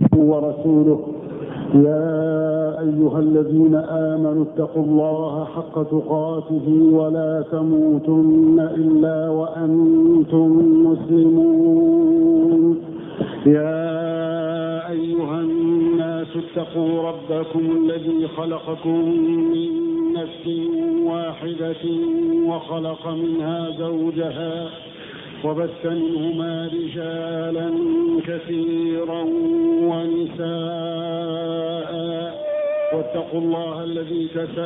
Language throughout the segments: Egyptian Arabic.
ورسوله يا أيها الذين آمنوا اتقوا الله حق تقاته ولا تموتن إلا وأنتم مسلمون يا أيها الناس اتقوا ربكم الذي خلقكم من نفس واحدة وخلق منها زوجها وبث منهما رجالا كثيرا ونساء واتقوا الله الذي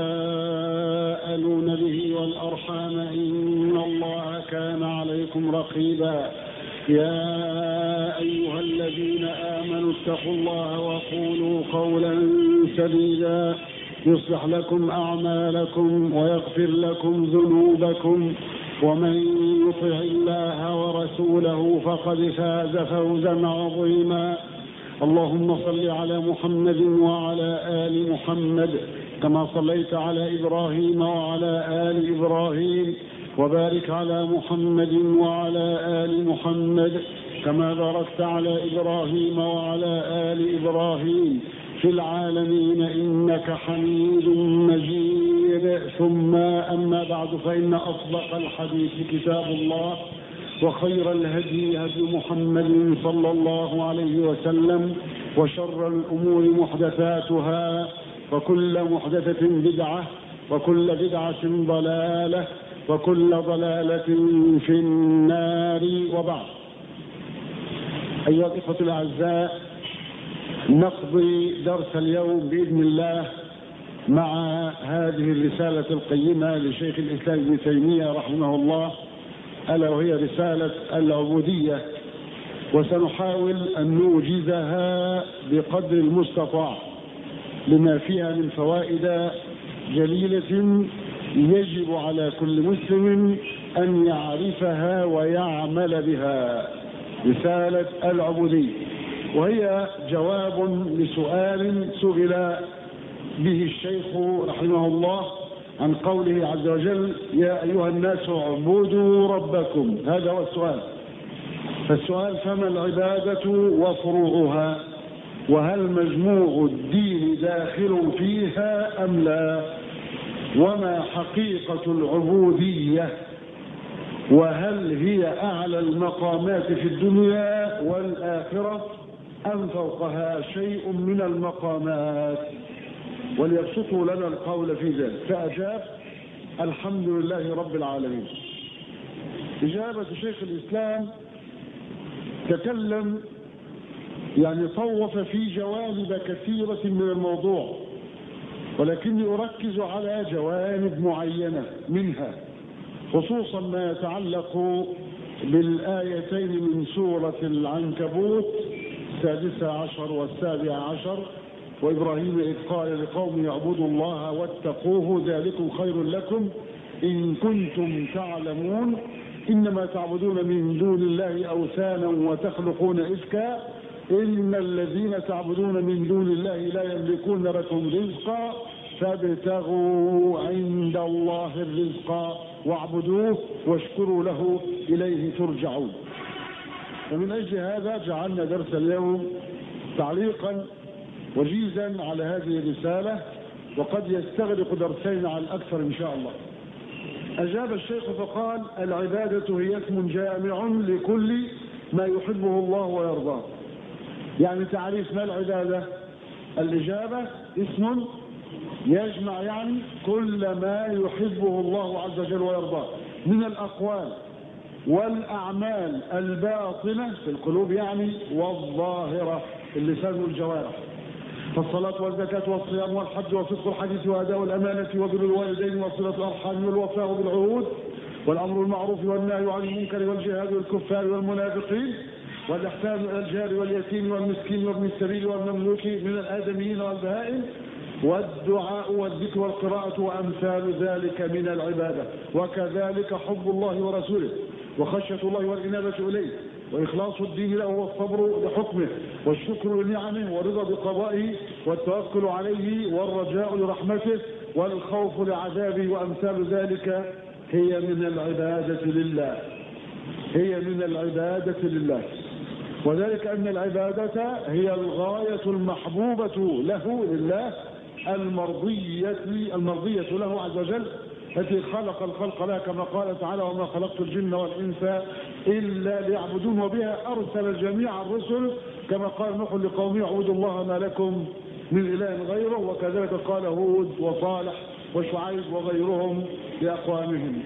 تساءلون به والأرحام إن الله كان عليكم رقيبا يا أيها الذين آمنوا اتقوا الله وقولوا قولا سديدا يصلح لكم أعمالكم ويغفر لكم ذنوبكم ومن يطع الله ورسوله فقد فاز فوزا عظيما اللهم صل على محمد وعلى آل محمد كما صليت على إبراهيم وعلى آل إبراهيم وبارك على محمد وعلى آل محمد كما باركت على إبراهيم وعلى آل إبراهيم في العالمين إنك حميد مجيد ثم أما بعد فإن أصدق الحديث كتاب الله وخير الهدي هدي محمد صلى الله عليه وسلم وشر الأمور محدثاتها وكل محدثة بدعة وكل بدعة ضلالة وكل ضلالة في النار وبعد أيها الإخوة الأعزاء نقضي درس اليوم بإذن الله مع هذه الرسالة القيمة لشيخ الإسلام ابن تيمية رحمه الله ألا وهي رسالة العبودية وسنحاول أن نوجزها بقدر المستطاع لما فيها من فوائد جليلة يجب على كل مسلم أن يعرفها ويعمل بها رسالة العبودية وهي جواب لسؤال سئل به الشيخ رحمه الله عن قوله عز وجل يا أيها الناس اعبدوا ربكم هذا هو السؤال فالسؤال فما العبادة وفروعها وهل مجموع الدين داخل فيها أم لا وما حقيقة العبودية وهل هي أعلى المقامات في الدنيا والآخرة أم فوقها شيء من المقامات وليبسطوا لنا القول في ذلك فأجاب الحمد لله رب العالمين إجابة شيخ الإسلام تكلم يعني طوف في جوانب كثيرة من الموضوع ولكني أركز على جوانب معينة منها خصوصا ما يتعلق بالآيتين من سورة العنكبوت السادسة عشر والسابعة عشر وإبراهيم إذ قال لقوم يعبدوا الله واتقوه ذلكم خير لكم إن كنتم تعلمون إنما تعبدون من دون الله أوثانا وتخلقون إفكا إن الذين تعبدون من دون الله لا يملكون لكم رزقا فابتغوا عند الله الرزق واعبدوه واشكروا له إليه ترجعون ومن أجل هذا جعلنا درس اليوم تعليقا وجيزا على هذه الرسالة وقد يستغرق درسين على الأكثر إن شاء الله أجاب الشيخ فقال العبادة هي اسم جامع لكل ما يحبه الله ويرضاه يعني تعريف ما العبادة الإجابة اسم يجمع يعني كل ما يحبه الله عز وجل ويرضاه من الأقوال والأعمال الباطنة في القلوب يعني والظاهرة اللسان والجوارح فالصلاة والزكاة والصيام والحج وصدق الحديث وأداء الأمانة وبر الوالدين وصلة الأرحام والوفاء بالعهود والأمر بالمعروف والنهي عن المنكر والجهاد والكفار والمنافقين والإحسان إلى الجار واليتيم والمسكين وابن السبيل والمملوك من الآدميين والبهائم والدعاء والذكر والقراءة وأمثال ذلك من العبادة وكذلك حب الله ورسوله وخشية الله والإنابة إليه وإخلاص الدين له والصبر لحكمه والشكر لنعمه والرضا بقضائه والتوكل عليه والرجاء لرحمته والخوف لعذابه وأمثال ذلك هي من العبادة لله هي من العبادة لله وذلك أن العبادة هي الغاية المحبوبة له لله المرضية المرضية له عز وجل التي خلق الخلق لها كما قال تعالى وما خلقت الجن والإنس إلا ليعبدون وبها أرسل جميع الرسل كما قال نوح لقومه اعبدوا الله ما لكم من إله غيره وكذلك قال هود وصالح وشعيب وغيرهم لأقوامهم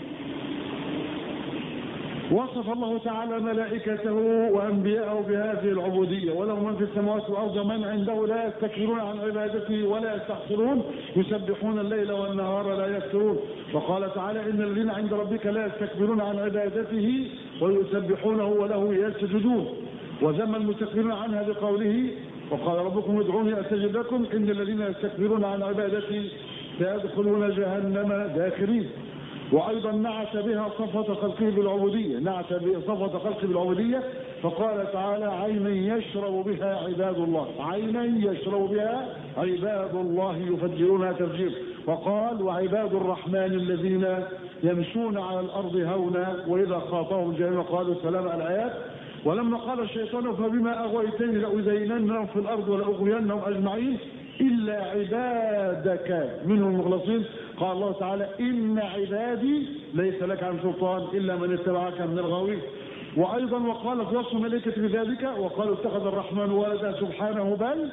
وصف الله تعالى ملائكته وأنبياءه بهذه العبودية وله من في السماوات والأرض ومن عنده لا يستكبرون عن عبادته ولا يستحسرون يسبحون الليل والنهار لا يفترون وقال تعالى إن الذين عند ربك لا يستكبرون عن عبادته ويسبحونه وله يسجدون وذم المستكبرون عنها بقوله وقال ربكم ادعوني استجب لكم ان الذين يستكبرون عن عبادتي سيدخلون جهنم داخرين وايضا نعت بها صفه خلقه بالعبوديه نعت صفه خلقه بالعبوديه فقال تعالى عينا يشرب بها عباد الله عينا يشرب بها عباد الله يفجرونها تفجير وقال وعباد الرحمن الذين يمشون على الارض هونا واذا خاطبهم الجاهلون قالوا سلام الايات ولما قال الشيطان فبما اغويتني لازينن لهم في الارض ولاغوينهم اجمعين الا عبادك منهم المخلصين قال الله تعالى ان عبادي ليس لك عن سلطان الا من اتبعك من الغاوين وايضا وقال في وصف ملائكه بذلك وقالوا اتخذ الرحمن ولدا سبحانه بل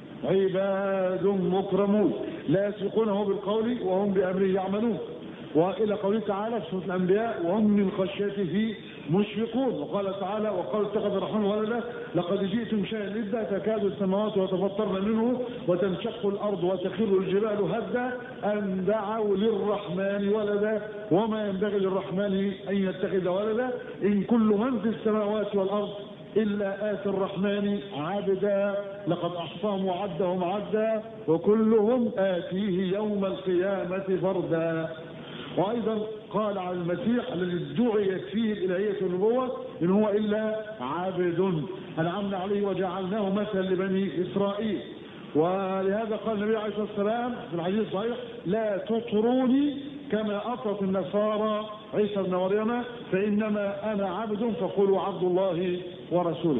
عباد مكرمون لا يسبقونه بالقول وهم بامره يعملون والى قوله تعالى في سوره الانبياء وهم من خشيته مشفقون وقال تعالى وقال اتخذ الرحمن ولدا لقد جئتم شيئا إدا تكاد السماوات يتفطرن منه وتنشق الارض وتخر الجبال هدا ان دعوا للرحمن ولدا وما ينبغي للرحمن ان يتخذ ولدا ان كل من في السماوات والارض إلا آتي الرحمن عبدا لقد أحصاهم وعدهم عدا وكلهم آتيه يوم القيامة فردا وأيضا قال عن المسيح الذي ادعيت فيه الإلهية والنبوة إن هو إلا عابد أنعمنا عليه وجعلناه مثلا لبني إسرائيل ولهذا قال النبي عليه الصلاة والسلام في الحديث الصحيح لا تطروني كما أطرت النصارى عيسى بن مريم فإنما أنا عبد فقولوا عبد الله ورسوله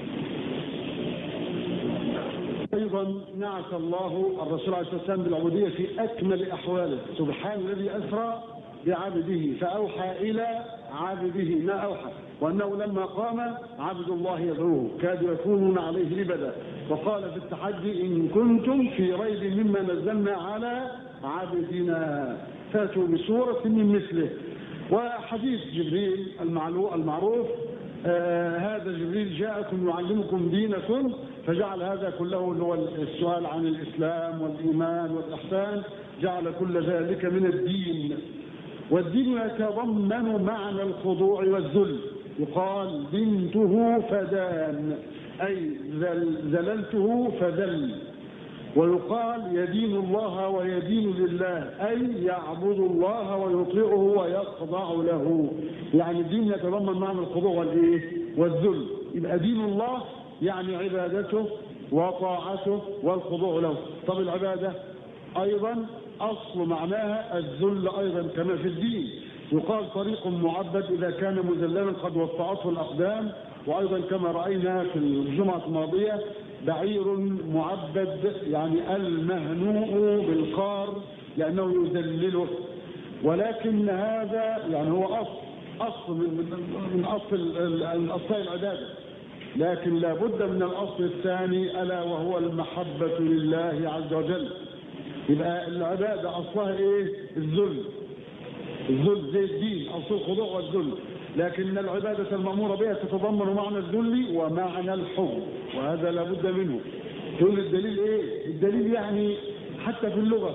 ايضا نعت الله الرسول عليه الصلاه والسلام بالعبوديه في اكمل احواله سبحان الذي اسرى بعبده فاوحى الى عبده ما اوحى وانه لما قام عبد الله يدعوه كادوا يكونون عليه لبدا وقال في التحدي ان كنتم في ريب مما نزلنا على عبدنا فاتوا بسوره من مثله وحديث جبريل المعروف آه هذا جبريل جاءكم يعلمكم دينكم فجعل هذا كله هو السؤال عن الإسلام والإيمان والإحسان جعل كل ذلك من الدين والدين يتضمن معنى الخضوع والذل يقال دنته فدان أي ذللته فذل ويقال يدين الله ويدين لله أي يعبد الله ويطيعه ويخضع له يعني الدين يتضمن معنى الخضوع والإيه والذل يبقى دين الله يعني عبادته وطاعته والخضوع له طب العبادة أيضا أصل معناها الذل أيضا كما في الدين يقال طريق معبد إذا كان مذللا قد وطأته الأقدام وأيضا كما رأينا في الجمعة الماضية بعير معبد يعني المهنوء بالقار لأنه يذلله ولكن هذا يعني هو أصل أصل من, من أصل أصل العبادة لكن لا بد من الأصل الثاني ألا وهو المحبة لله عز وجل يبقى العبادة أصلها إيه الذل الذل زي الدين أصل الخضوع والذل لكن العبادة المأمورة بها تتضمن معنى الذل ومعنى الحب وهذا لا بد منه تقول الدليل إيه الدليل يعني حتى في اللغة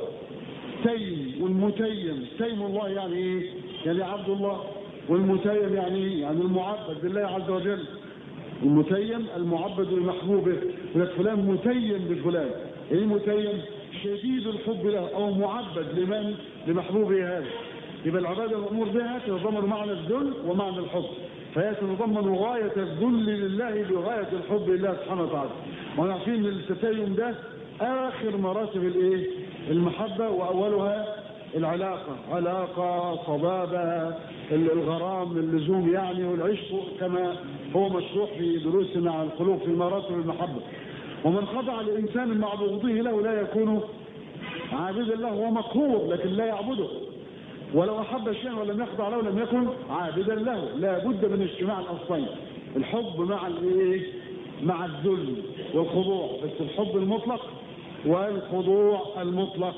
تيم والمتيم تيم الله يعني إيه يعني عبد الله والمتيم يعني إيه يعني المعبد بالله عز وجل المتيم المعبد لمحبوبه يقول فلان متيم بفلان ايه متيم شديد الحب له او معبد لمن لمحبوبه هذا يبقى العباده الامور بها تتضمن معنى الذل ومعنى الحب فهي تتضمن غايه الذل لله بغايه الحب لله سبحانه وتعالى وانا عارفين ان التتيم ده اخر مراتب الايه المحبه واولها العلاقة علاقة صبابة الغرام اللزوم يعني والعشق كما هو مشروح في دروسنا عن القلوب في مراتب المحبة ومن خضع لإنسان مع بغضه له لا يكون عابدا له هو مقهور لكن لا يعبده ولو أحب شيئا ولم يخضع له لم يكن عابدا له لا بد من اجتماع الأصلين الحب مع الايه مع الذل والخضوع بس الحب المطلق والخضوع المطلق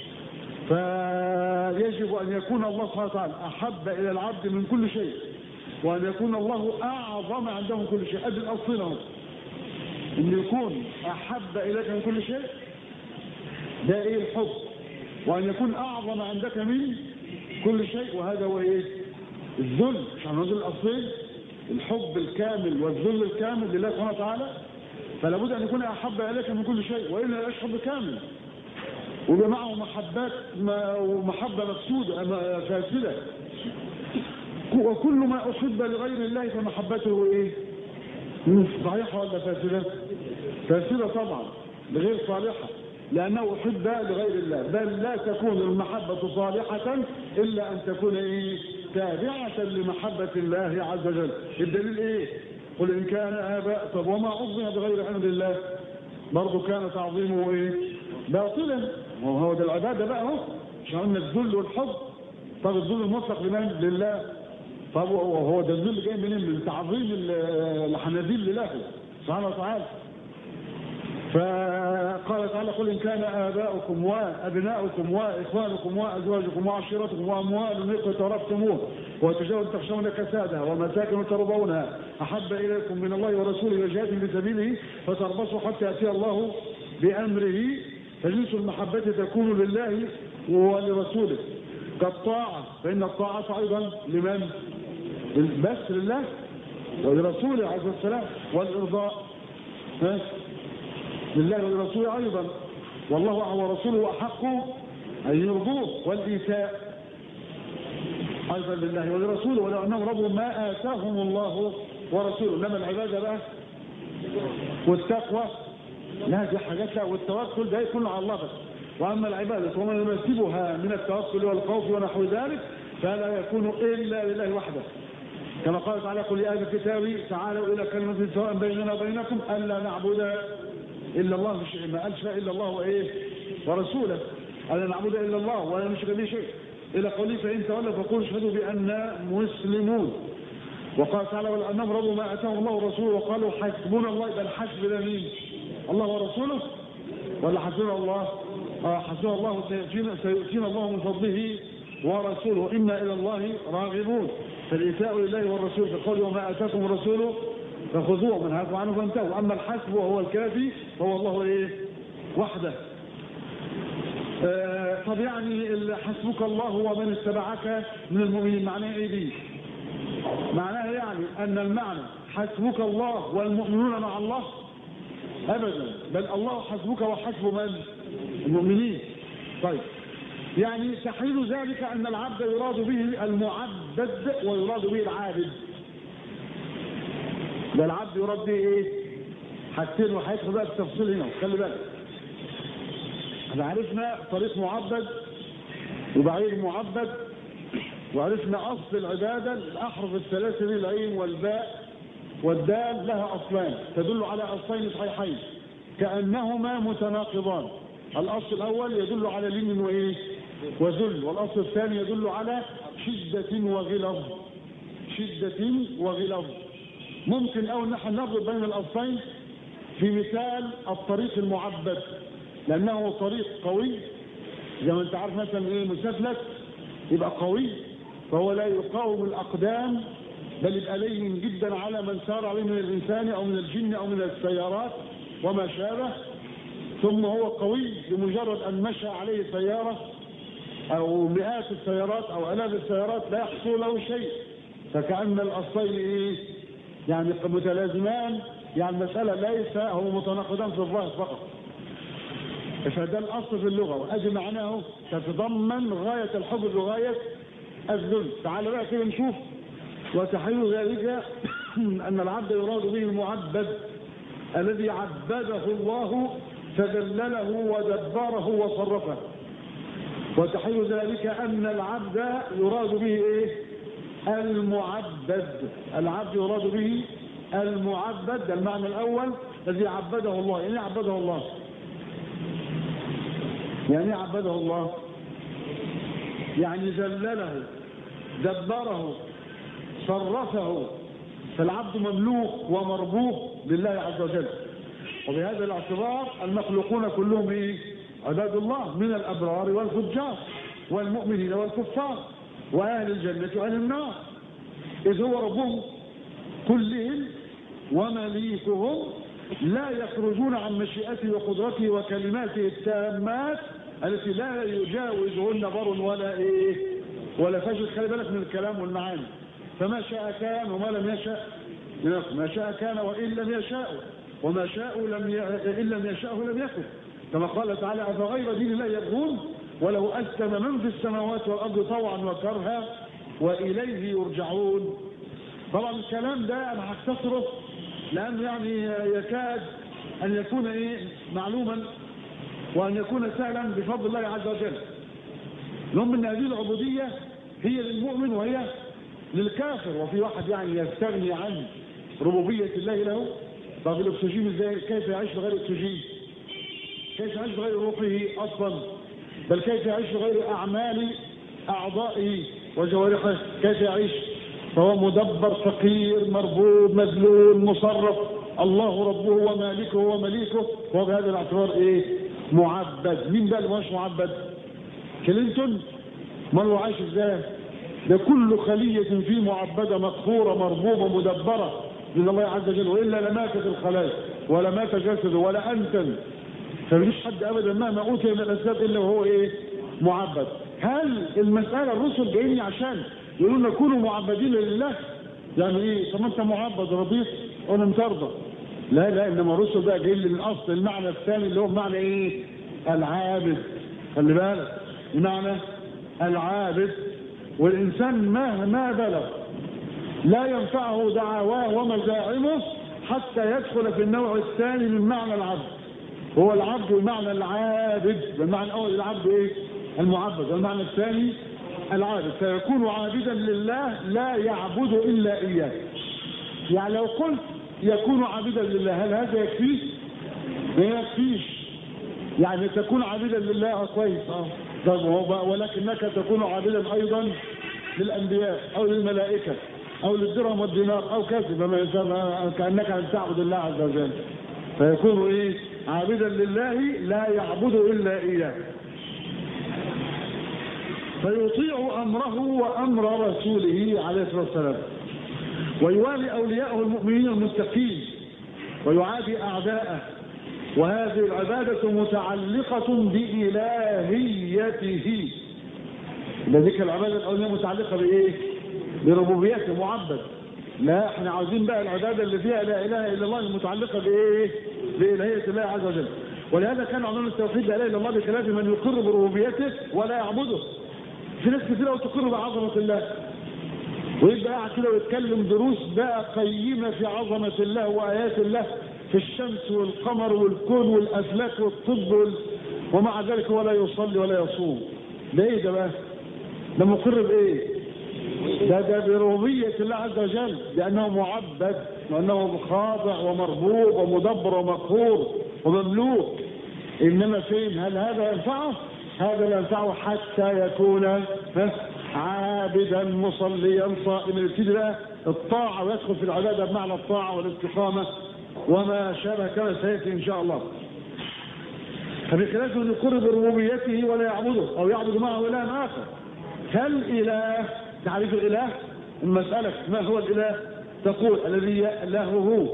فيجب أن يكون الله سبحانه وتعالى أحب إلى العبد من كل شيء وأن يكون الله أعظم عنده من كل شيء أدي الأصل له أن يكون أحب إليك من كل شيء ده إيه الحب وأن يكون أعظم عندك من كل شيء وهذا هو إيه الذل مش هنقول الأصلين الحب الكامل والذل الكامل لله سبحانه وتعالى فلا بد أن يكون أحب إليك من كل شيء وإلا لا حب كامل ويبقى معه محبات ومحبة مفسودة فاسدة وكل ما أحب لغير الله فمحبته إيه؟ صحيحة ولا فاسدة؟ فاسدة طبعا لغير صالحة لأنه أحب لغير الله بل لا تكون المحبة صالحة إلا أن تكون إيه؟ تابعة لمحبة الله عز وجل الدليل إيه؟ قل إن كان آباء طب وما عظم بغير أمر الله برضه كان تعظيمه إيه؟ باطلا وهو ده العبادة بقى اهو مش قلنا الذل والحب طب الذل المطلق لمن؟ لله طب وهو ده الذل جاي منين؟ من تعظيم الحناديل لله سبحانه وتعالى فقال تعالى قل إن كان آباؤكم وأبناؤكم وإخوانكم وأزواجكم وعشيرتكم وأموال اقترفتموه وتجاوز تخشون كسادها ومساكن ترضونها أحب إليكم من الله ورسوله وجهاد في سبيله فتربصوا حتى يأتي الله بأمره فجنس المحبة تكون لله ولرسوله كالطاعة فإن الطاعة أيضا لمن؟ بس لله ولرسوله عليه السلام والإرضاء ها؟ لله ولرسوله أيضا والله ورسوله أحق أن يرضوه والإيتاء أيضا لله ولرسوله ولو أنهم رضوا ما آتاهم الله ورسوله إنما العبادة بقى والتقوى لا دي حاجات لا والتوكل ده يكون على الله بس واما العباده وما يناسبها من التوكل والخوف ونحو ذلك فلا يكون الا لله وحده كما قال تعالى قل يا اهل الكتاب تعالوا الى كلمه سواء بيننا وبينكم الا نعبد الا الله مش ما قالش الا الله وايه ورسوله الا نعبد الا الله ولا نشرك به شيء الى قوله فان تولوا فقولوا اشهدوا باننا مسلمون وقال تعالى ولانهم رضوا ما اتاهم الله ورسوله وقالوا حسبنا الله يبقى الحسب ده مين؟ الله ورسوله ولا حسبنا الله آه حسبنا الله سيؤتينا, سيؤتينا الله من فضله ورسوله إنا إلى الله راغبون فالإيتاء لله والرسول فقال وما آتاكم الرسول فخذوه من هاكم عنه فانتهوا أما الحسب وهو الكافي فهو الله إيه وحده آه طب يعني حسبك الله ومن اتبعك من المؤمنين معناه ايه دي معناه يعني ان المعنى حسبك الله والمؤمنون مع الله ابدا بل الله حسبك وحسب من المؤمنين طيب يعني تحليل ذلك ان العبد يراد به المعبد ويراد به العابد ده العبد يراد به ايه حاجتين وهيدخل بقى التفصيل هنا خلي بالك احنا عرفنا طريق معبد وبعير معبد وعرفنا اصل العباده الاحرف الثلاثه دي العين والباء والدال لها أصلان تدل على أصلين صحيحين كأنهما متناقضان الأصل الأول يدل على لين وإيه وذل والأصل الثاني يدل على شدة وغلظ شدة وغلظ ممكن أو نحن نربط بين الأصلين في مثال الطريق المعبد لأنه طريق قوي زي ما أنت عارف مثلا إيه مسفلت يبقى قوي فهو لا يقاوم الأقدام بل يبقى لين جدا على من سار عليه من الإنسان أو من الجن أو من السيارات وما شابه ثم هو قوي بمجرد أن مشى عليه سيارة أو مئات السيارات أو آلاف السيارات لا يحصل له شيء فكأن الأصلين إيه؟ يعني متلازمان يعني المسألة ليس هو متناقضان في الظاهر فقط فده الأصل في اللغة وأدي معناه تتضمن غاية الحب لغاية الذل تعال بقى كده نشوف وتحليل ذلك أن العبد يراد به المعبد الذي عبده الله فذلله ودبره وصرفه وتحيل ذلك أن العبد يراد به إيه؟ المعبد العبد يراد به المعبد ده المعنى الأول الذي عبده الله يعني عبده الله يعني عبده الله يعني ذلله دبره صرفه فالعبد مملوك ومربوط لله عز وجل وبهذا الاعتبار المخلوقون كلهم ايه عباد الله من الابرار والفجار والمؤمنين والكفار واهل الجنه واهل النار اذ هو ربهم كلهم ومليكهم لا يخرجون عن مشيئته وقدرته وكلماته التامات التي لا يجاوزهن بر ولا ايه ولا فجر خلي بالك من الكلام والمعاني فما شاء كان وما لم يشاء ما شاء كان وان لم يشاء وما شاءوا لم ي... ان لم يشاءه لم يكن كما قال تعالى افغير دين الله يبغون ولو اسلم من في السماوات والارض طوعا وكرها واليه يرجعون طبعا الكلام ده انا هختصره لانه يعني يكاد ان يكون ايه معلوما وان يكون سهلا بفضل الله عز وجل لهم ان هذه العبوديه هي للمؤمن وهي للكافر وفي واحد يعني يستغني عن ربوبيه الله له طب الاكسجين ازاي كيف يعيش بغير اكسجين كيف يعيش بغير روحه اصلا بل كيف يعيش بغير اعمال اعضائه وجوارحه كيف يعيش فهو مدبر فقير مربوب مذلول مصرف الله ربه ومالكه ومليكه وهو بهذا الاعتبار ايه معبد مين بقى اللي مش معبد كلينتون ما هو عايش ازاي ده كل خلية فيه معبدة مقهورة مربوبة مدبرة من الله عز وجل وإلا لماتت الخلايا ولا مات جسده ولا أنتن فمفيش حد أبدا مهما أوتي من الأسباب إلا وهو إيه معبد هل المسألة الرسل جايين عشان يقولون لنا كونوا معبدين لله يعني ايه طب انت معبد رضيت ولم ترضى لا لا انما الرسل بقى جايين من اصل المعنى الثاني اللي هو معنى ايه العابد خلي بالك بمعنى العابد والانسان مهما بلغ لا ينفعه دعواه ومزاعمه حتى يدخل في النوع الثاني من معنى العبد هو العبد بمعنى العابد بالمعنى الاول العبد ايه المعبد والمعنى الثاني العابد فيكون عابدا لله لا يعبد الا اياه يعني لو قلت يكون عابدا لله هل هذا يكفيه ما يكفيش يعني تكون عابدا لله اه كويس اه طب هو ولكنك تكون عابدا ايضا للانبياء او للملائكه او للدرهم والدينار او كذب كانك تعبد الله عز وجل فيكون ايه عابدا لله لا يعبد الا اياه فيطيع امره وامر رسوله عليه الصلاه والسلام ويوالي اولياءه المؤمنين المتقين ويعادي اعداءه وهذه العباده متعلقه بالهيته ذلك العباده الاوليه متعلقه بايه بربوبيته معبد لا احنا عاوزين بقى العباده اللي فيها لا اله الا الله المتعلقه بايه بالهيه الله عز وجل ولهذا كان عنوان التوحيد لا اله الا الله بخلاف من يقر بربوبيته ولا يعبده في ناس كتير قوي تقر بعظمه الله ويبقى قاعد كده ويتكلم دروس بقى قيمه في عظمه الله وايات الله في الشمس والقمر والكون والافلاك والطب وال... ومع ذلك ولا يصلي ولا يصوم ده ايه ده بقى؟ ده مقر بايه؟ ده ده بربوبيه الله عز وجل لانه معبد وانه خاضع ومربوب ومدبر ومقهور ومملوك انما فين هل هذا ينفعه؟ هذا لا ينفعه حتى يكون عابدا مصليا صائما يبتدي بقى الطاعه ويدخل في العباده بمعنى الطاعه والاستقامه وما شابه كما سياتي ان شاء الله. فبخلاف ان يقر بربوبيته ولا يعبده او يعبد معه اله اخر. فالاله تعريف الاله المساله ما هو الاله؟ تقول الذي له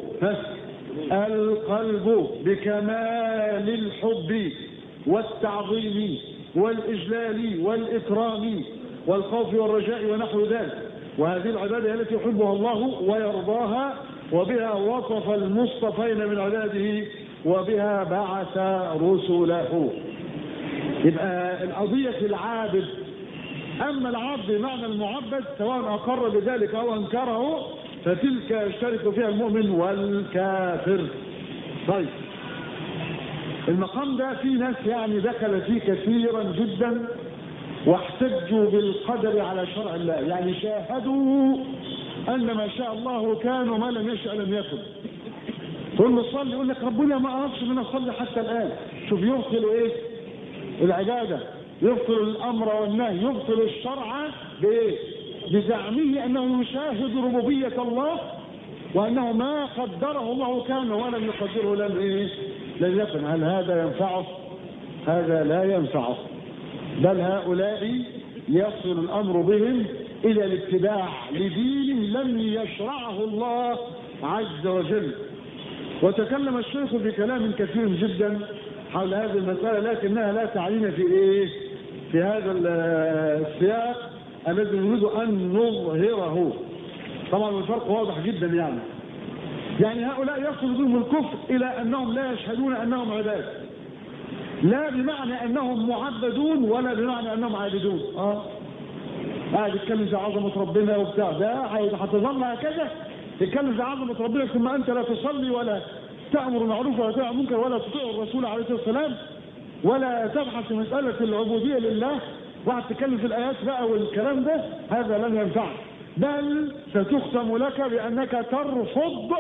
القلب بكمال الحب والتعظيم والإجلال والإكرام والخوف والرجاء ونحو ذلك وهذه العبادة التي يحبها الله ويرضاها وبها وصف المصطفين من عباده وبها بعث رسله يبقى القضية في العابد أما العبد بمعنى المعبد سواء أقر بذلك أو أنكره فتلك يشترك فيها المؤمن والكافر طيب المقام ده في ناس يعني دخل فيه كثيرا جدا واحتجوا بالقدر على شرع الله يعني شاهدوا ان ما شاء الله كان وما لم يشأ لم يكن تقول له صلي يقول لك ربنا ما اردش ان انا اصلي حتى الان شوف يبطل ايه العباده يبطل الامر والنهي يبطل الشرع بايه بزعمه انه يشاهد ربوبيه الله وانه ما قدره الله كان ولم يقدره لم ايه لم يكن هل هذا ينفعه هذا لا ينفعه بل هؤلاء يصل الامر بهم الى الاتباع لدين لم يشرعه الله عز وجل وتكلم الشيخ بكلام كثير جدا حول هذه المسألة لكنها لا تعنينا في ايه في هذا السياق الذي نريد ان نظهره طبعا الفرق واضح جدا يعني يعني هؤلاء يصل بهم الكفر الى انهم لا يشهدون انهم عباد لا بمعنى انهم معبدون ولا بمعنى انهم عابدون اه قاعد يتكلم في عظمه ربنا وبتاع ده هتظل هكذا تتكلم في عظمه ربنا ثم انت لا تصلي ولا تامر بالمعروف ولا تنهى عن المنكر ولا تطيع الرسول عليه الصلاه والسلام ولا تبحث في مساله العبوديه لله وقعد تتكلم في الايات بقى والكلام ده هذا لن ينفعك بل ستختم لك بانك ترفض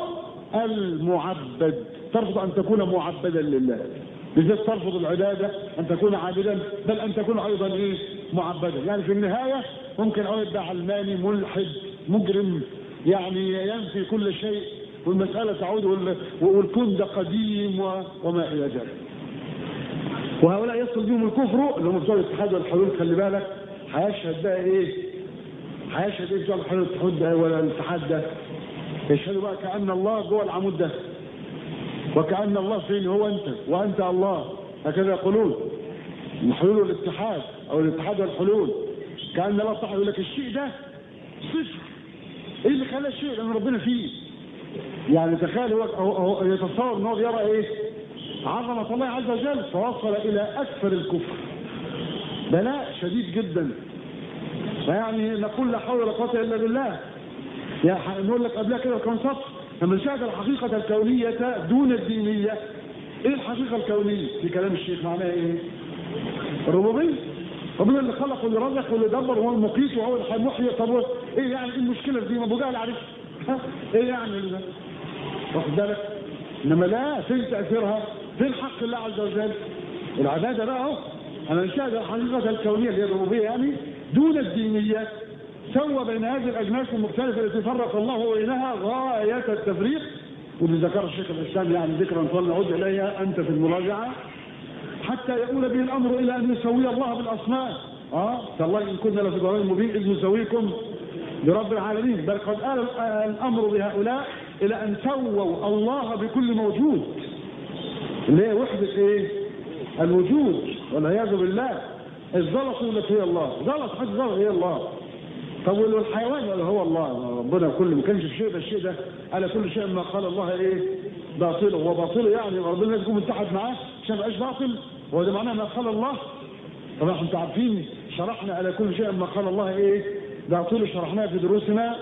المعبد ترفض ان تكون معبدا لله بالذات ترفض العبادة أن تكون عابدا بل أن تكون أيضا إيه معبدا يعني في النهاية ممكن أو يبقى علماني ملحد مجرم يعني ينفي كل شيء والمسألة تعود والكون ده قديم وما إلى ذلك وهؤلاء يصل بهم الكفر اللي هم بتوع الاتحاد والحلول خلي بالك هيشهد بقى ايه؟ هيشهد ايه بتوع الحلول الاتحاد ده ولا الاتحاد ده؟ يشهدوا بقى كأن الله جوه العمود ده وكأن الله فين هو أنت وأنت الله هكذا يقولون الحلول والاتحاد أو الاتحاد والحلول كأن الله صح يقول لك الشيء ده صفر إيه اللي خلى الشيء لأن ربنا فيه يعني تخيل هو, هو, هو يتصور ان هو يرى ايه عظمة الله عز وجل فوصل الى اكثر الكفر بلاء شديد جدا فيعني نقول لا حول ولا قوة الا بالله يعني نقول لك قبلها كده كان سطر لما نشاهد الحقيقة الكونية دون الدينية ايه الحقيقة الكونية في كلام الشيخ معناها ايه الربوبية ربنا اللي خلق واللي رزق واللي دبر وهو المقيت وهو اللي محيي طب ايه يعني ايه المشكلة دي ما ابو جهل عارف ايه يعني واخد بالك انما لا فين تاثيرها فين حق الله عز وجل العباده بقى اهو انا نشاهد الحقيقه الكونيه اللي هي الربوبيه يعني دون الدينيه سوى بين هذه الاجناس المختلفه التي فرق الله بينها غايه التفريق واللي ذكر الشيخ الاسلام يعني ذكرا فلنعود اليها انت في المراجعه حتى يؤول به الامر الى ان يسوي الله بالاصنام اه تالله ان كنا لفي ضلال مبين اذ نسويكم برب العالمين بل قد آل الامر بهؤلاء الى ان سووا الله بكل موجود اللي هي وحدة ايه الوجود والعياذ بالله الزلط لك هي الله زلط حاجة زلط هي الله طب والحيوان ولا هو الله ربنا كل ما كانش في شيء ده الشيء ده على كل شيء ما قال الله ايه باطله هو باطله يعني ربنا يكون متحد معاه عشان ما يبقاش باطل هو ده معناه ما قال الله طبعا انتوا عارفين شرحنا على كل شيء ما قال الله ايه باطله شرحناها في دروسنا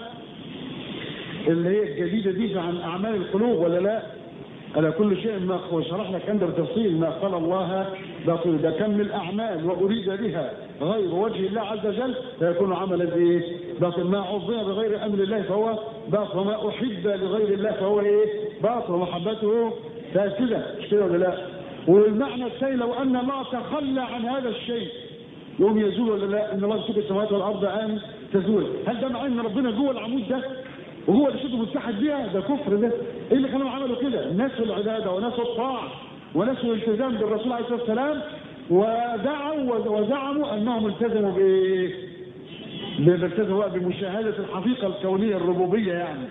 اللي هي الجديدة دي عن أعمال القلوب ولا لا على كل شيء ما وشرح لك عند التفصيل ما قال الله باطل ده كم من الأعمال وأريد بها غير وجه الله عز وجل فيكون عملا إيه باطل ما عظم بغير أمر الله فهو باطل وما أحب لغير الله فهو إيه باطل ومحبته فاسدة مش كده ولا لا والمعنى الثاني لو أن الله تخلى عن هذا الشيء يوم يزول ولا لا ان الله يمسك السماوات والارض ان تزول هل ده معناه ان ربنا جوه العمود ده وهو اللي شده متحد بيها ده كفر ده ايه اللي كانوا عملوا كده نسوا العباده ونسوا الطاعه ونسوا الالتزام بالرسول عليه الصلاه والسلام ودعوا وزعموا انهم التزموا بايه؟ التزموا بمشاهده الحقيقه الكونيه الربوبيه يعني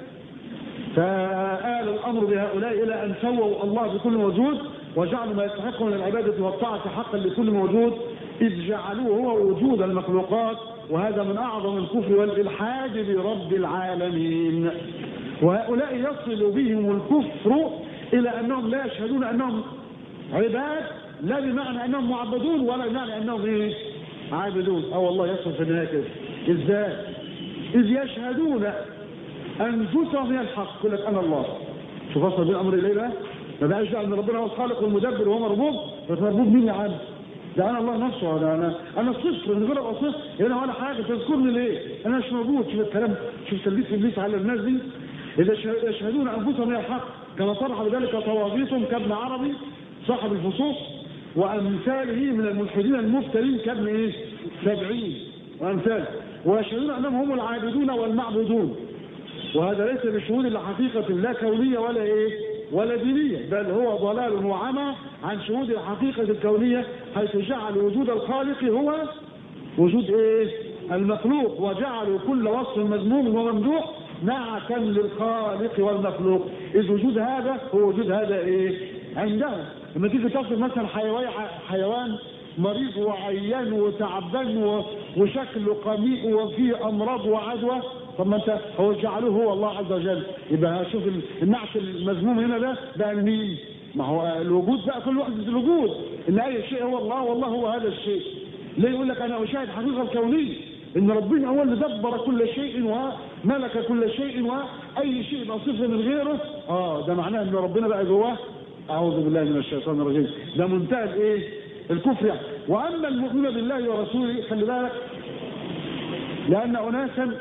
فآل الامر بهؤلاء الى ان سووا الله بكل موجود وجعلوا ما يستحق من العباده والطاعه حقا لكل موجود اذ جعلوه هو وجود المخلوقات وهذا من أعظم الكفر والإلحاد برب العالمين وهؤلاء يصل بهم الكفر إلى أنهم لا يشهدون أنهم عباد لا بمعنى أنهم معبدون ولا بمعنى أنهم إيه؟ عابدون أو الله يصل في النهاية كده إزاي؟ إذ يشهدون أنفسهم هي الحق يقول لك أنا الله شوف وصل بالأمر إليه بقى ما بقاش ان ربنا هو الخالق والمدبر وهو مربوب مربوب مين يا عم؟ ده انا الله نفسه انا انا انا صفر من غير ابقى صفر هنا ولا حاجه تذكرني ليه؟ انا مش موجود شوف الكلام شوف تلبيس ابليس على الناس دي اذا ش- يشهدون انفسهم الى الحق كما طرح بذلك طواغيتهم كابن عربي صاحب الفصوص وامثاله من الملحدين المفترين كابن ايه؟ سبعين وامثاله ويشهدون انهم هم العابدون والمعبودون وهذا ليس بشهود لحقيقة لا كونية ولا ايه ولا دينية بل هو ضلال وعمى عن شهود الحقيقة الكونية حيث جعل وجود الخالق هو وجود ايه المخلوق وجعلوا كل وصف مذموم وممدوح نعتا للخالق والمخلوق اذ وجود هذا هو وجود هذا ايه عندهم لما تيجي تصف مثلا حيوان حيوان مريض وعيان وتعبان و- وشكله قميء وفيه امراض وعدوى طب ما انت هو جعلوه هو الله عز وجل يبقى شوف ال- النعت المذموم هنا ده ده لمين؟ ما هو الوجود بقى كل واحد الوجود ان اي شيء هو الله والله هو هذا الشيء ليه يقول لك انا اشاهد الحقيقه الكونيه ان ربنا هو اللي دبر كل شيء وملك كل شيء واي شيء نصفه من غيره اه ده معناه ان ربنا بقى جواه اعوذ بالله من الشيطان الرجيم ده منتهى الايه الكفر يعني واما المؤمن بالله ورسوله خلي بالك لان اناسا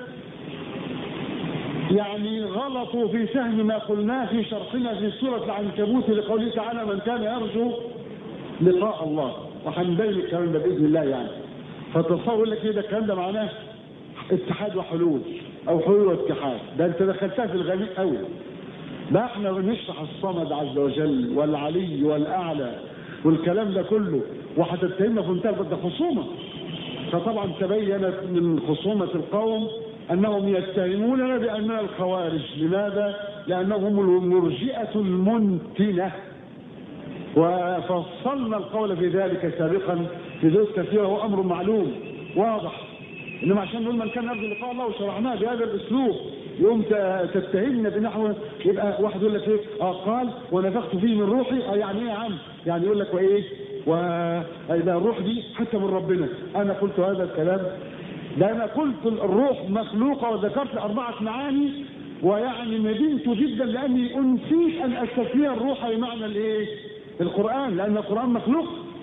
يعني غلطوا في فهم ما قلناه في شرحنا في سورة العنكبوت لقوله تعالى من كان يرجو لقاء الله وهنبين الكلام ده بإذن الله يعني فتصور لك ايه ده الكلام ده معناه اتحاد وحلول او حلول واتحاد ده انت دخلتها في الغريب قوي ده احنا بنشرح الصمد عز وجل والعلي والاعلى والكلام ده كله وهتتهمنا في منتهى ده خصومه فطبعا تبينت من خصومة القوم أنهم يتهموننا بأننا الخوارج لماذا؟ لأنهم المرجئة المنتنة وفصلنا القول في ذلك سابقا في دروس كثيرة هو أمر معلوم واضح إنما عشان نقول من كان يرجو لقاء الله وشرعناه بهذا الأسلوب يوم ت- تتهمنا بنحو يبقى واحد يقول لك ايه اه قال ونفخت فيه من روحي اه يعني ايه يا عم يعني يقول لك وايه وإذا الروح دي حتى من ربنا أنا قلت هذا الكلام ده أنا قلت الروح مخلوقة وذكرت أربعة معاني ويعني ندمت جدا لأني أنسيت أن أستثني الروح بمعنى الإيه؟ القرآن لأن القرآن مخلوق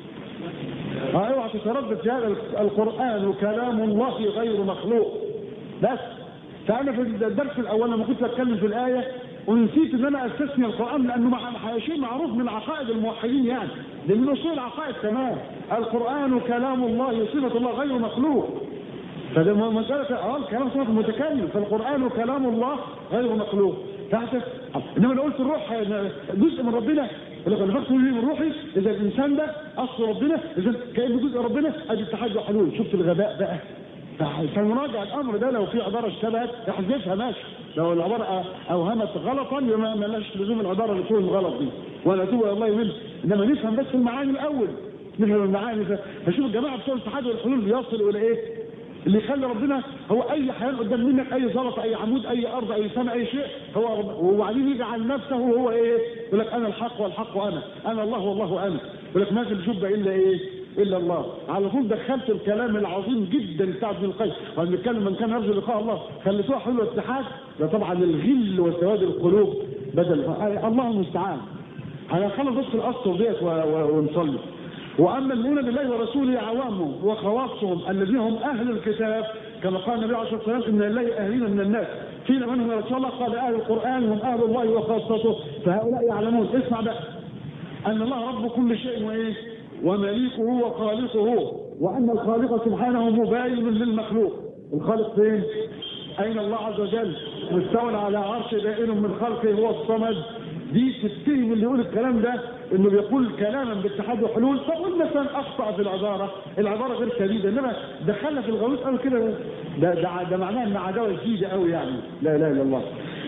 اه اوعى تتردد في هذا القرآن كلام الله غير مخلوق بس فأنا في الدرس الأول لما كنت أتكلم في الآية ونسيت ان انا استثني القران لانه مع شيء معروف من عقائد الموحدين يعني ده من اصول العقائد كمان القران كلام الله صفه الله غير مخلوق فده مساله اه الكلام صفه متكلم فالقران كلام الله غير مخلوق تحت انما لو قلت الروح جزء من ربنا اللي خلقت من روحي اذا الانسان ده اصل ربنا اذا كانه جزء ربنا ادي اتحاد وحلول شفت الغباء بقى فنراجع الامر ده لو في عباره اشتبهت احذفها ماشي لو العباره اوهمت غلطا يبقى ملاش لزوم العباره اللي تكون الغلط دي ولا توب الى الله منه انما نفهم بس المعاني الاول نفهم المعاني فشوف الجماعه بتوع الاتحاد والحلول بيصلوا الى ايه؟ اللي يخلي ربنا هو اي حيوان قدام منك اي زلط اي عمود اي ارض اي سماء اي شيء هو رب وبعدين يجعل نفسه هو ايه؟ يقول لك انا الحق والحق انا انا الله والله انا يقول لك ما في الجبه الا ايه؟ الا الله على طول دخلت الكلام العظيم جدا بتاع ابن القيم وبنتكلم من كان يرجو لقاء الله خليتوها حلوه اتحاد ده طبعا الغل وسواد القلوب بدل الله المستعان هنخلص بس الاصل ديت ونصلي واما المؤمنون بالله ورسوله عوامهم وخواصهم الذين هم اهل الكتاب كما قال النبي عليه الصلاه والسلام ان الله اهلين من الناس قيل من هم يا رسول الله قال اهل القران هم اهل الله وخاصته فهؤلاء يعلمون اسمع بقى ان الله رب كل شيء وايه ومليكه وخالقه وأن الخالق سبحانه مباين للمخلوق الخالق فين؟ أين الله عز وجل مستولى على عرش دائر من خلقه هو الصمد دي تتهم اللي يقول الكلام ده انه بيقول كلاما باتحاد وحلول فقل مثلا اخطا في العباره العباره غير سديده انما دخلنا في الغويط قوي كده ده, ده, ده معناه ان عداوه جديده قوي يعني لا اله الا الله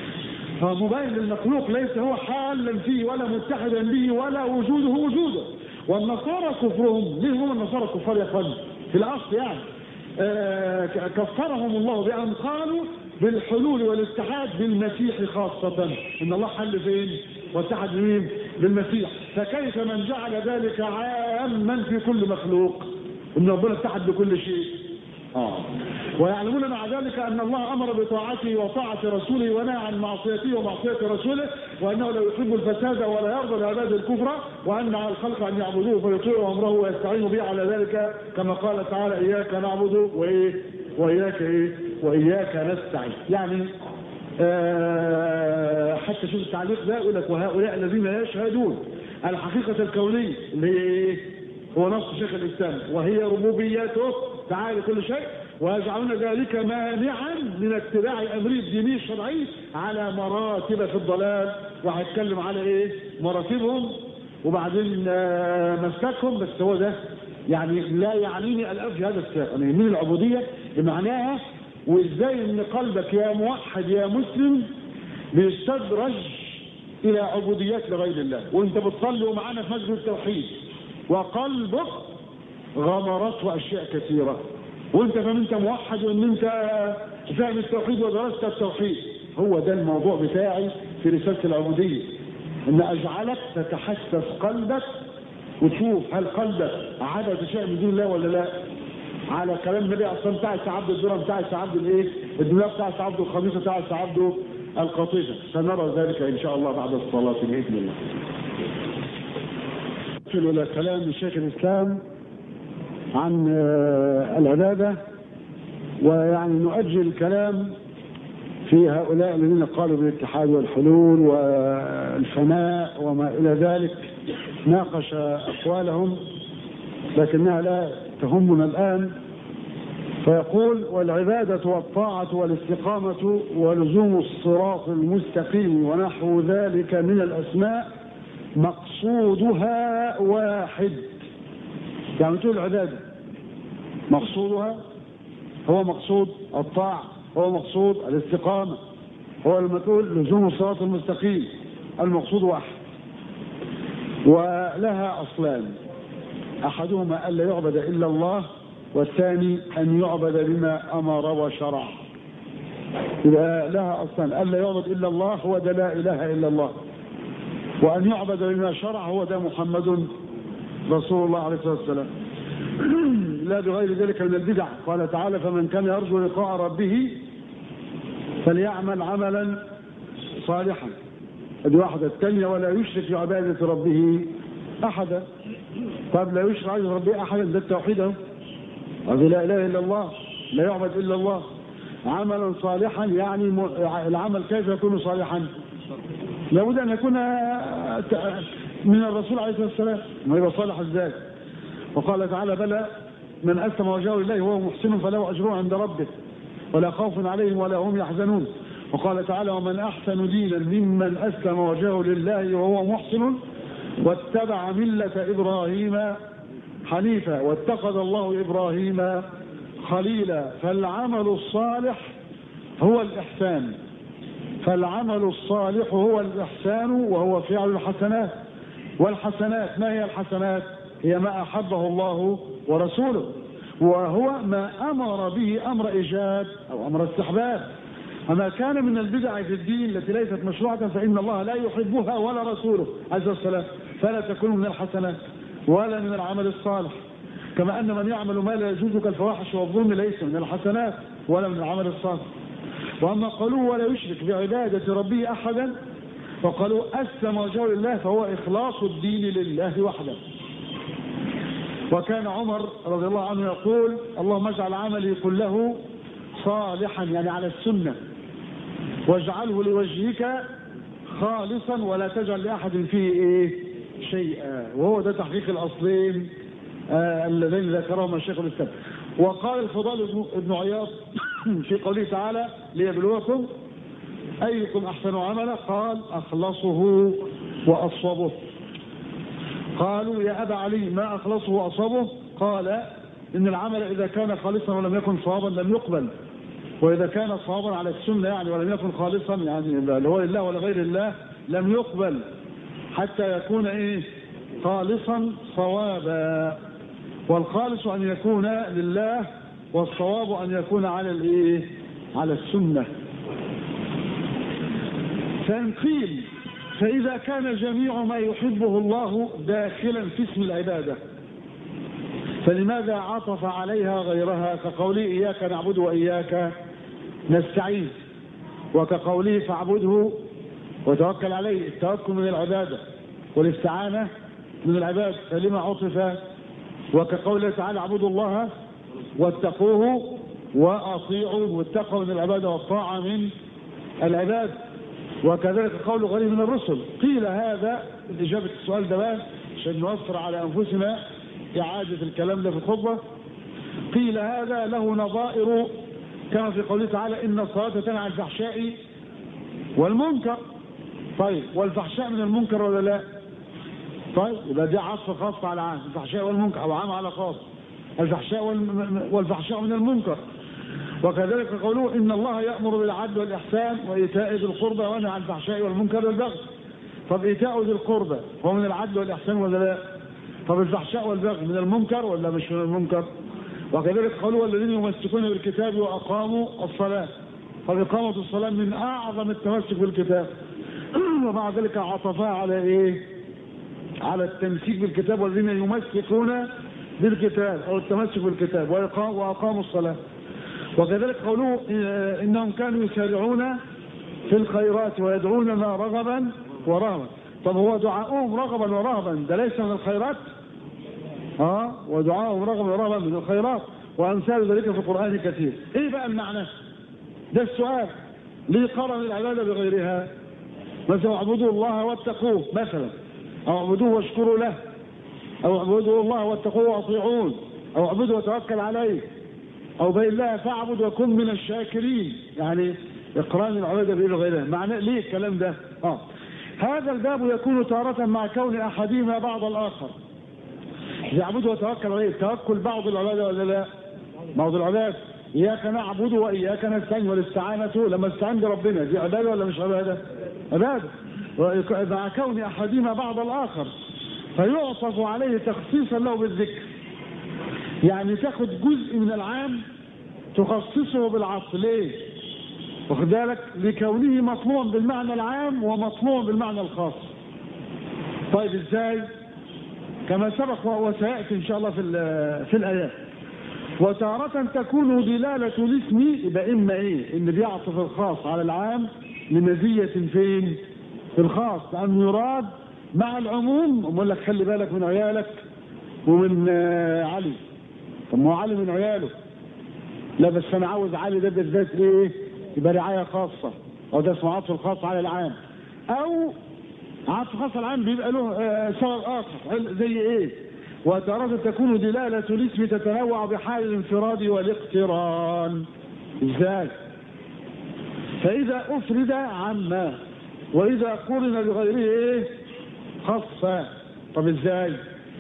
فمباين للمخلوق ليس هو حالا فيه ولا متحدا به ولا وجوده وجوده والنصارى كفرهم ليه هم النصارى كفار يا اخوان في الاصل يعني آه كفرهم الله بان قالوا بالحلول والاتحاد بالمسيح خاصة ان الله حل فين واتحد مين بالمسيح فكيف من جعل ذلك عاما في كل مخلوق ان ربنا اتحد بكل شيء آه. ويعلمون مع ذلك أن الله أمر بطاعته وطاعة رسوله ونهى عن معصيته ومعصية رسوله وأنه لا يحب الفساد ولا يرضى لعباد الكفر وأن على الخلق أن يعبدوه فيطيعوا أمره ويستعينوا به على ذلك كما قال تعالى إياك نعبد وإيه وإياك إيه وإياك نستعين يعني آه حتى شوف التعليق ده يقول لك وهؤلاء الذين يشهدون الحقيقة الكونية اللي هي إيه؟ هو نص شيخ الإسلام وهي ربوبيته تعالى كل شيء ويجعلون ذلك مانعا من اتباع امره الديني الشرعي على مراتب في الضلال وهيتكلم على ايه مراتبهم وبعدين آه، مسلكهم بس هو ده يعني لا يعنيني الان في هذا السياق يعني من العبوديه معناها وازاي ان قلبك يا موحد يا مسلم بيستدرج الى عبوديات لغير الله وانت بتصلي ومعانا في مسجد التوحيد وقلبك غمرته اشياء كثيره وانت فاهم انت موحد وان انت فاهم التوحيد ودرست التوحيد هو ده الموضوع بتاعي في رساله العبوديه ان اجعلك تتحسس قلبك وتشوف هل قلبك عبد شيء من دون الله ولا لا على كلام النبي اصلا بتاع عبد الذره بتاع عبد الايه الدنيا بتاع عبد الخميسه بتاع عبد القطيفه سنرى ذلك ان شاء الله بعد الصلاه باذن الله إلى كلام شيخ الإسلام عن آه، العبادة ويعني نؤجل الكلام في هؤلاء الذين قالوا بالاتحاد والحلول والفناء وما إلى ذلك ناقش أقوالهم لكنها لا تهمنا الآن فيقول والعبادة والطاعة والاستقامة ولزوم الصراط المستقيم ونحو ذلك من الأسماء مقصودها واحد يعني تقول العبادة مقصودها هو مقصود الطاعة هو مقصود الاستقامة هو لما تقول لزوم الصراط المستقيم المقصود واحد ولها أصلان أحدهما ألا يعبد إلا الله والثاني أن يعبد بما أمر وشرع إذا لها أصلان ألا يعبد إلا الله هو ده لا إله إلا الله وأن يعبد بما شرع هو ده محمد رسول الله عليه الصلاة والسلام لا بغير ذلك من البدع قال تعالى فمن كان يرجو لقاء ربه فليعمل عملا صالحا ادي واحدة الثانية ولا يشرك بعبادة ربه أحدا طب لا يشرك بعبادة ربه أحدا ده التوحيد اهو هذه لا إله إلا الله لا يعبد إلا الله عملا صالحا يعني م- العمل كيف يكون صالحا لابد ان يكون من الرسول عليه الصلاه والسلام ما يبقى صالح ازاي وقال تعالى بلى من اسلم وجهه لله وهو محسن فله اجر عند ربه ولا خوف عليهم ولا هم يحزنون وقال تعالى ومن احسن دينا ممن اسلم وجهه لله وهو محسن واتبع مله ابراهيم حنيفا واتخذ الله ابراهيم خليلا فالعمل الصالح هو الاحسان فالعمل الصالح هو الإحسان وهو فعل الحسنات والحسنات ما هي الحسنات هي ما أحبه الله ورسوله وهو ما أمر به أمر إيجاد أو أمر استحباب أما كان من البدع في الدين التي ليست مشروعة فإن الله لا يحبها ولا رسوله عز وجل فلا تكون من الحسنات ولا من العمل الصالح كما أن من يعمل ما لا يجوز كالفواحش والظلم ليس من الحسنات ولا من العمل الصالح واما قالوا ولا يشرك بعباده ربه احدا فقالوا اسلم وجهه لله فهو اخلاص الدين لله وحده وكان عمر رضي الله عنه يقول اللهم اجعل عملي كله صالحا يعني على السنه واجعله لوجهك خالصا ولا تجعل لاحد فيه ايه شيئا وهو ده تحقيق الاصلين آه اللذين ذكرهما الشيخ الاسلام وقال الفضال بن- ابن عياض في قوله تعالى ليبلوكم ايكم احسن عملا قال اخلصه واصوبه قالوا يا ابا علي ما اخلصه واصوبه قال ان العمل اذا كان خالصا ولم يكن صوابا لم يقبل واذا كان صوابا على السنه يعني ولم يكن خالصا يعني لا هو لله ولا غير الله لم يقبل حتى يكون ايه خالصا صوابا والخالص ان يكون لله والصواب ان يكون على الايه على السنه فان قيل فاذا كان جميع ما يحبه الله داخلا في اسم العباده فلماذا عطف عليها غيرها كقوله إياك نعبد وإياك نستعين وكقوله فاعبده وتوكل عليه التوكل من العبادة والاستعانة من العباد فلما عطف وكقوله تعالى اعبدوا الله واتقوه واطيعوا والتقوى من العبادة والطاعة من العباد وكذلك قول غيره من الرسل قيل هذا إجابة السؤال ده بقى عشان نوفر على أنفسنا إعادة الكلام ده في الخطبة قيل هذا له نظائر كما في قوله تعالى إن الصلاة تنهى عن الفحشاء والمنكر طيب والفحشاء من المنكر ولا لا؟ طيب يبقى دي عطف خاص على عام الفحشاء والمنكر أو عام على خاص الفحشاء والفحشاء من المنكر وكذلك قوله إن الله يأمر بالعدل والإحسان وإيتاء ذي القربى وينهى عن الفحشاء والمنكر والبغي طب إيتاء ذي القربى هو من العدل والإحسان ولا لا؟ طب الفحشاء والبغي من المنكر ولا مش من المنكر؟ وكذلك قالوا الذين يمسكون بالكتاب وأقاموا الصلاة فإقامة الصلاة من أعظم التمسك بالكتاب ومع ذلك عطفها على إيه؟ على التمسيك بالكتاب والذين يمسكون بالكتاب أو التمسك بالكتاب وأقاموا الصلاة وكذلك قوله إنهم كانوا يسارعون في الخيرات ويدعوننا رغبا ورهبا طب هو دعاؤهم رغبا ورهبا ده ليس من الخيرات ها ودعاؤهم رغبا ورهبا من الخيرات وأمثال ذلك في القرآن كثير إيه بقى المعنى ده السؤال ليه قرن العبادة بغيرها مثلا اعبدوا الله واتقوه مثلا أو اعبدوه واشكروا له أو اعبدوا الله واتقوه واطيعون أو اعبدوا وتوكل عليه أو بين الله فاعبد وكن من الشاكرين يعني إقران العبادة بإله غيرها معنى ليه الكلام ده آه. هذا الباب يكون تارة مع كون أحدهما بعض الآخر يعبد وتوكل عليه توكل بعض العبادة ولا لا بعض العباد إياك نعبد وإياك نستعين والاستعانة لما استعين بربنا دي عبادة ولا مش عبادة عبادة مع كون أحدهما بعض الآخر فيعطف عليه تخصيصا له بالذكر يعني تاخد جزء من العام تخصصه بالعطف ليه واخد بالك لكونه مطلوع بالمعنى العام ومطلوع بالمعنى الخاص طيب ازاي كما سبق وسياتي ان شاء الله في في الايات وتارة تكون دلالة الاسم يبقى اما ايه ان بيعطف الخاص على العام لمزية فين في الخاص لانه يراد مع العموم اقول لك خلي بالك من عيالك ومن علي طب ما هو علي من عياله لا بس انا عاوز علي ده بالذات ايه يبقى رعايه خاصه او ده اسمه عطف الخاص على العام او عطف خاص على العام بيبقى له سبب اخر زي ايه وتارة تكون دلالة الاسم تتنوع بحال الانفراد والاقتران ازاي فإذا أفرد عما وإذا قرن بغيره إيه خاصة طب ازاي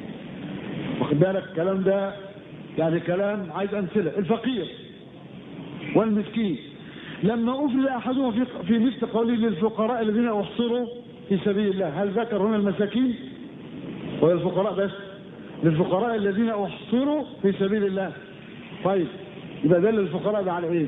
واخد بالك الكلام ده يعني كلام عايز أمثلة الفقير والمسكين لما أفرد أحدهم في في مثل قوله للفقراء الذين أحصروا في سبيل الله هل ذكر هنا المساكين ولا الفقراء بس للفقراء الذين أحصروا في سبيل الله طيب يبقى دل الفقراء ده على ايه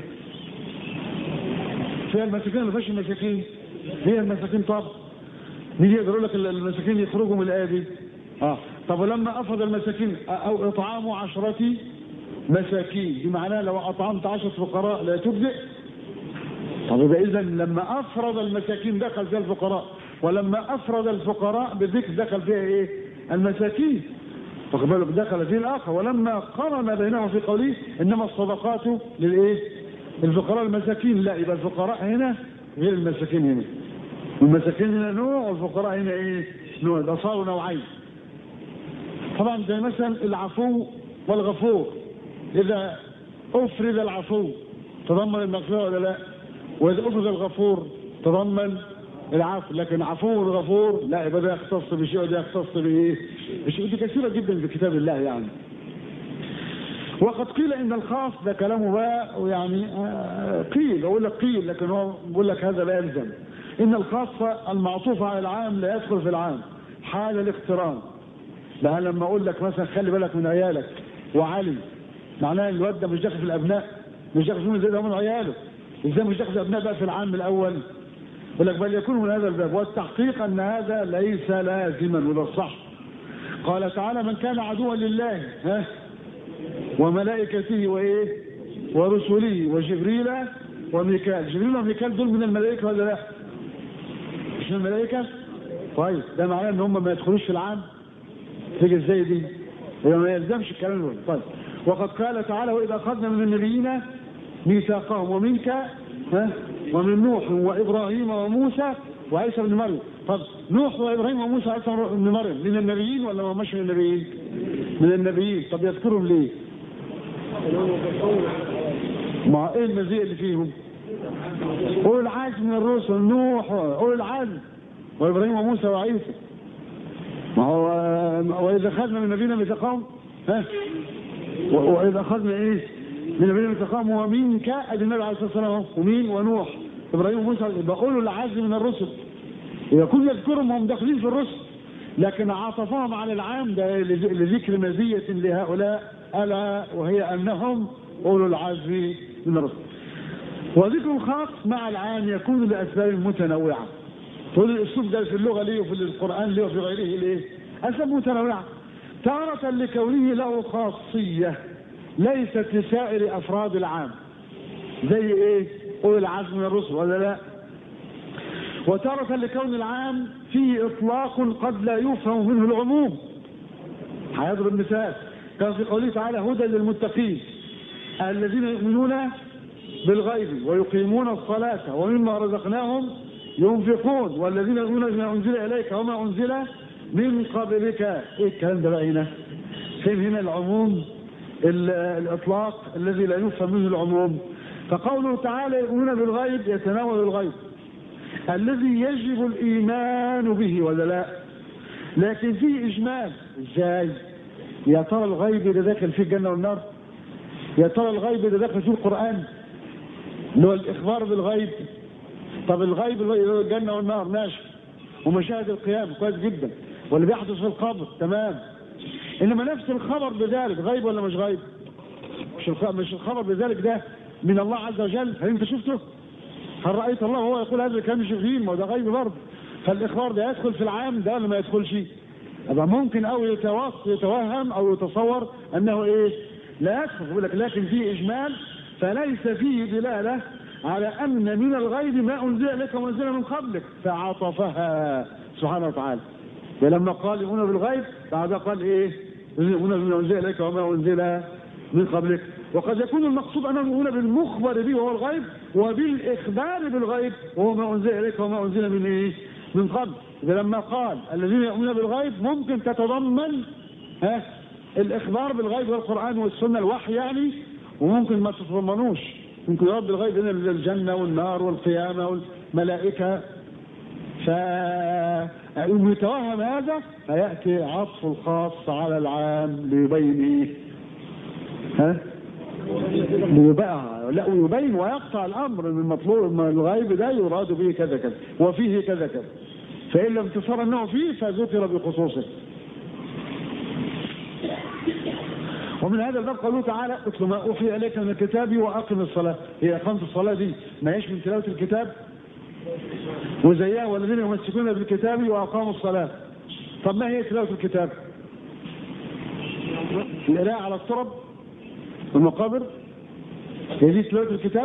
فيها المساكين ولا فيش المساكين هي المساكين طب مين يقدر يقول لك المساكين يخرجوا من الايه دي اه طب ولما افرض المساكين او اطعام عشرة مساكين دي معناها لو اطعمت عشرة فقراء لا تجزئ طب يبقى اذا لما افرض المساكين دخل فيها الفقراء ولما افرض الفقراء بذكر دخل فيها ايه المساكين واخد بالك دخل فيه الاخر ولما قرن بينهم في قوله انما الصدقات للايه الفقراء المساكين لا يبقى الفقراء هنا غير المساكين هنا المساكين هنا نوع والفقراء هنا ايه نوع ده صاروا نوعين طبعا زي مثلا العفو والغفور اذا افرد العفو تضمن المغفره ولا لا واذا افرد الغفور تضمن العفو لكن عفو الغفور لا يبقى ده يختص بشيء وده يختص بايه بشيء دي كثيره جدا في كتاب الله يعني وقد قيل ان الخاص ده كلامه بقى ويعني آه قيل اقول لك قيل لكن هو بيقول لك هذا لا يلزم ان الخاص المعطوف على العام لا يدخل في العام حال الاقتران لان لما اقول لك مثلا خلي بالك من عيالك وعلي معناه ان الواد ده مش داخل في الابناء مش داخل فيهم زي ده من عياله ازاي مش داخل في الابناء بقى في العام الاول يقول لك بل يكون من هذا الباب والتحقيق ان هذا ليس لازما وده الصح قال تعالى من كان عدوا لله ها وملائكته وايه ورسله وجبريل وميكال جبريل وميكال دول من الملائكه ولا لا مش من الملائكه طيب ده معناه ان هم ما يدخلوش في العام تيجي ازاي دي يبقى ما يلزمش الكلام ده طيب وقد قال تعالى واذا اخذنا من النبيين ميثاقهم ومنك ها ومن نوح وابراهيم وموسى وعيسى بن مريم طب نوح وابراهيم وموسى وعيسى بن مريم من النبيين ولا ما مش من النبيين؟ من النبيين طب يذكرهم ليه؟ ما ايه المزية اللي فيهم؟ قول العزم من الرسل نوح قول العزم وابراهيم وموسى وعيسى ما هو واذا اخذنا من نبينا ميثاقهم ها واذا اخذنا ايه؟ من نبينا ميثاقهم ومنك ادي النبي عليه الصلاه والسلام ومين ونوح ابراهيم وموسى يبقى قولوا العزم من الرسل يكون يذكرهم وهم داخلين في الرسل لكن عاطفهم على العام ده لذكر مزية لهؤلاء ألا وهي أنهم أولو العزم من الرسل وذكر الخاص مع العام يكون لأسباب متنوعة تقول الأسلوب ده في اللغة ليه وفي القرآن ليه وفي غيره ليه أسباب متنوعة تارة لكونه له خاصية ليست لسائر أفراد العام زي إيه؟ أولي العزم من الرسل ولا لا؟ وتارة لكون العام فيه إطلاق قد لا يفهم منه العموم هيضرب مثال كان في قوله تعالى هدى للمتقين الذين يؤمنون بالغيب ويقيمون الصلاة ومما رزقناهم ينفقون والذين يؤمنون بما أنزل إليك وما أنزل من قبلك إيه الكلام ده بقى هنا فين هنا العموم الإطلاق الذي لا يفهم منه العموم فقوله تعالى يؤمنون بالغيب يتناول الغيب الذي يجب الايمان به ولا لا لكن فيه اجمال ازاي يا ترى الغيب اللي داخل فيه الجنه والنار يا ترى الغيب اللي داخل فيه القران اللي هو الاخبار بالغيب طب الغيب اللي هو الجنه والنار ماشي ومشاهد القيامه كويس جدا واللي بيحدث في القبر تمام انما نفس الخبر بذلك غيب ولا مش غيب مش مش الخبر بذلك ده من الله عز وجل هل انت شفته هل رأيت الله وهو يقول هذا الكلام شغيل ما هو ده غيب برضه فالإخبار ده يدخل في العام ده ولا ما يدخلش؟ يبقى ممكن أو يتوهم أو يتصور أنه إيه؟ لا يدخل يقول لك لكن فيه إجمال فليس فيه دلالة على أن من الغيب ما أنزل لك وأنزل من قبلك فعطفها سبحانه وتعالى ولما قال يؤمنون بالغيب بعد قال إيه؟ يؤمنون بما أنزل إليك وما أنزل من قبلك وقد يكون المقصود انه يؤمنون بالمخبر به وهو الغيب وبالاخبار بالغيب وهو ما انزل اليك وما انزل من ايه؟ من قبل اذا لما قال الذين يؤمنون بالغيب ممكن تتضمن ها الاخبار بالغيب والقران والسنه الوحي يعني وممكن ما تتضمنوش ممكن يرد بالغيب هنا الجنه والنار والقيامه والملائكه ف يتوهم هذا فياتي عطف الخاص على العام ليبين ايه؟ ها؟ ليبقى لا ويبين ويقطع الامر ان المطلوب الغيب ده يراد به كذا كذا وفيه كذا كذا فان لم تصر انه فيه فذكر بخصوصه ومن هذا الباب قوله تعالى اتل ما اوحي اليك من الكتاب واقم الصلاه هي اقامه الصلاه دي ما هيش من تلاوه الكتاب وزيها والذين يمسكون بالكتاب واقاموا الصلاه طب ما هي تلاوه الكتاب؟ القراءه على الترب والمقابر هي دي تلاوة الكتاب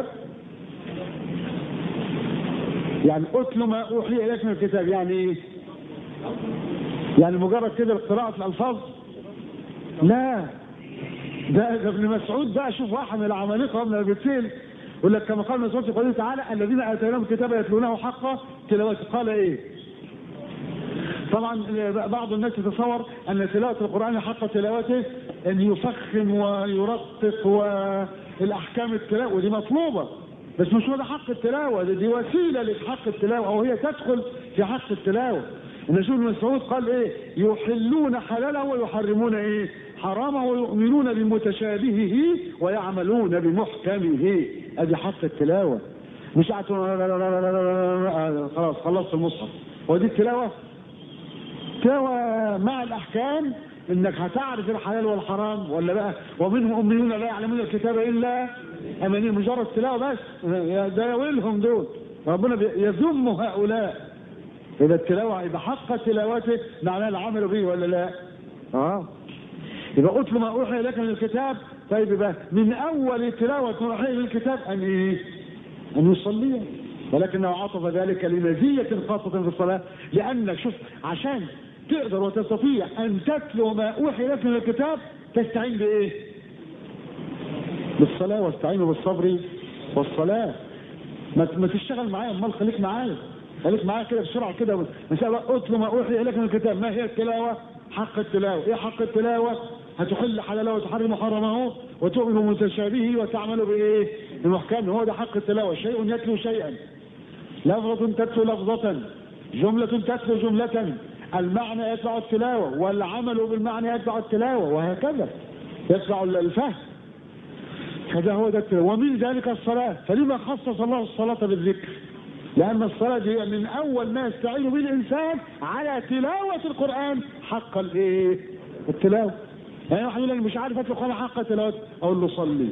يعني اتل ما اوحي اليك من الكتاب يعني ايه؟ يعني مجرد كده قراءة الالفاظ لا ده, ده ابن مسعود بقى شوف واحد من العمالقه من بيتسال يقول لك كما قال مسعود في قوله تعالى الذين اتيناهم الكتاب يتلونه حق تلاوته قال ايه؟ طبعا بعض الناس يتصور ان تلاوه القران حق تلاوته ان يفخم ويرقق والاحكام التلاوه ودي مطلوبه بس مش هو ده حق التلاوه دي, دي وسيله لحق التلاوه او هي تدخل في حق التلاوه ان شوف مسعود قال ايه يحلون حلاله ويحرمون ايه حرامه ويؤمنون بمتشابهه ويعملون بمحكمه ادي حق التلاوه مش خلاص خلصت المصحف هو دي التلاوه تلاوه مع الاحكام انك هتعرف الحلال والحرام ولا بقى ومنهم اميون لا يعلمون الكتاب الا اماني مجرد تلاوه بس ده يويلهم دول ربنا يذم هؤلاء اذا التلاوه يبقى حق تلاوته معناه العمل به ولا لا؟ اه يبقى اتل ما اوحي لك من الكتاب طيب يبقى من اول تلاوه روحيه للكتاب ان ايه؟ ان يصلي ولكنه عطف ذلك لمزيه خاصه في الصلاه لانك شوف عشان تقدر وتستطيع ان تتلو ما اوحي لك من الكتاب تستعين بايه؟ بالصلاه واستعينوا بالصبر والصلاه ما ما تشتغل معايا امال خليك معايا خليك معايا كده بسرعه كده مسألة اتلو ما اوحي اليك من الكتاب ما هي التلاوه؟ حق التلاوه، ايه حق التلاوه؟ هتحل حلاله وتحرم حرمه وتؤمن بمتشابهه وتعمل بايه؟ بمحكمه هو ده حق التلاوه شيء يتلو شيئا لفظة تتلو لفظة جملة تتلو جملة المعنى يتبع التلاوة والعمل بالمعنى يتبع التلاوة وهكذا يتبع الفهم هذا هو ده التلاوة ومن ذلك الصلاة فلما خصص الله الصلاة بالذكر لأن الصلاة هي من أول ما يستعين به الإنسان على تلاوة القرآن حق الإيه؟ التلاوة يعني واحد يقول لك مش عارف أتلو القرآن حق تلاوته أقول له صلي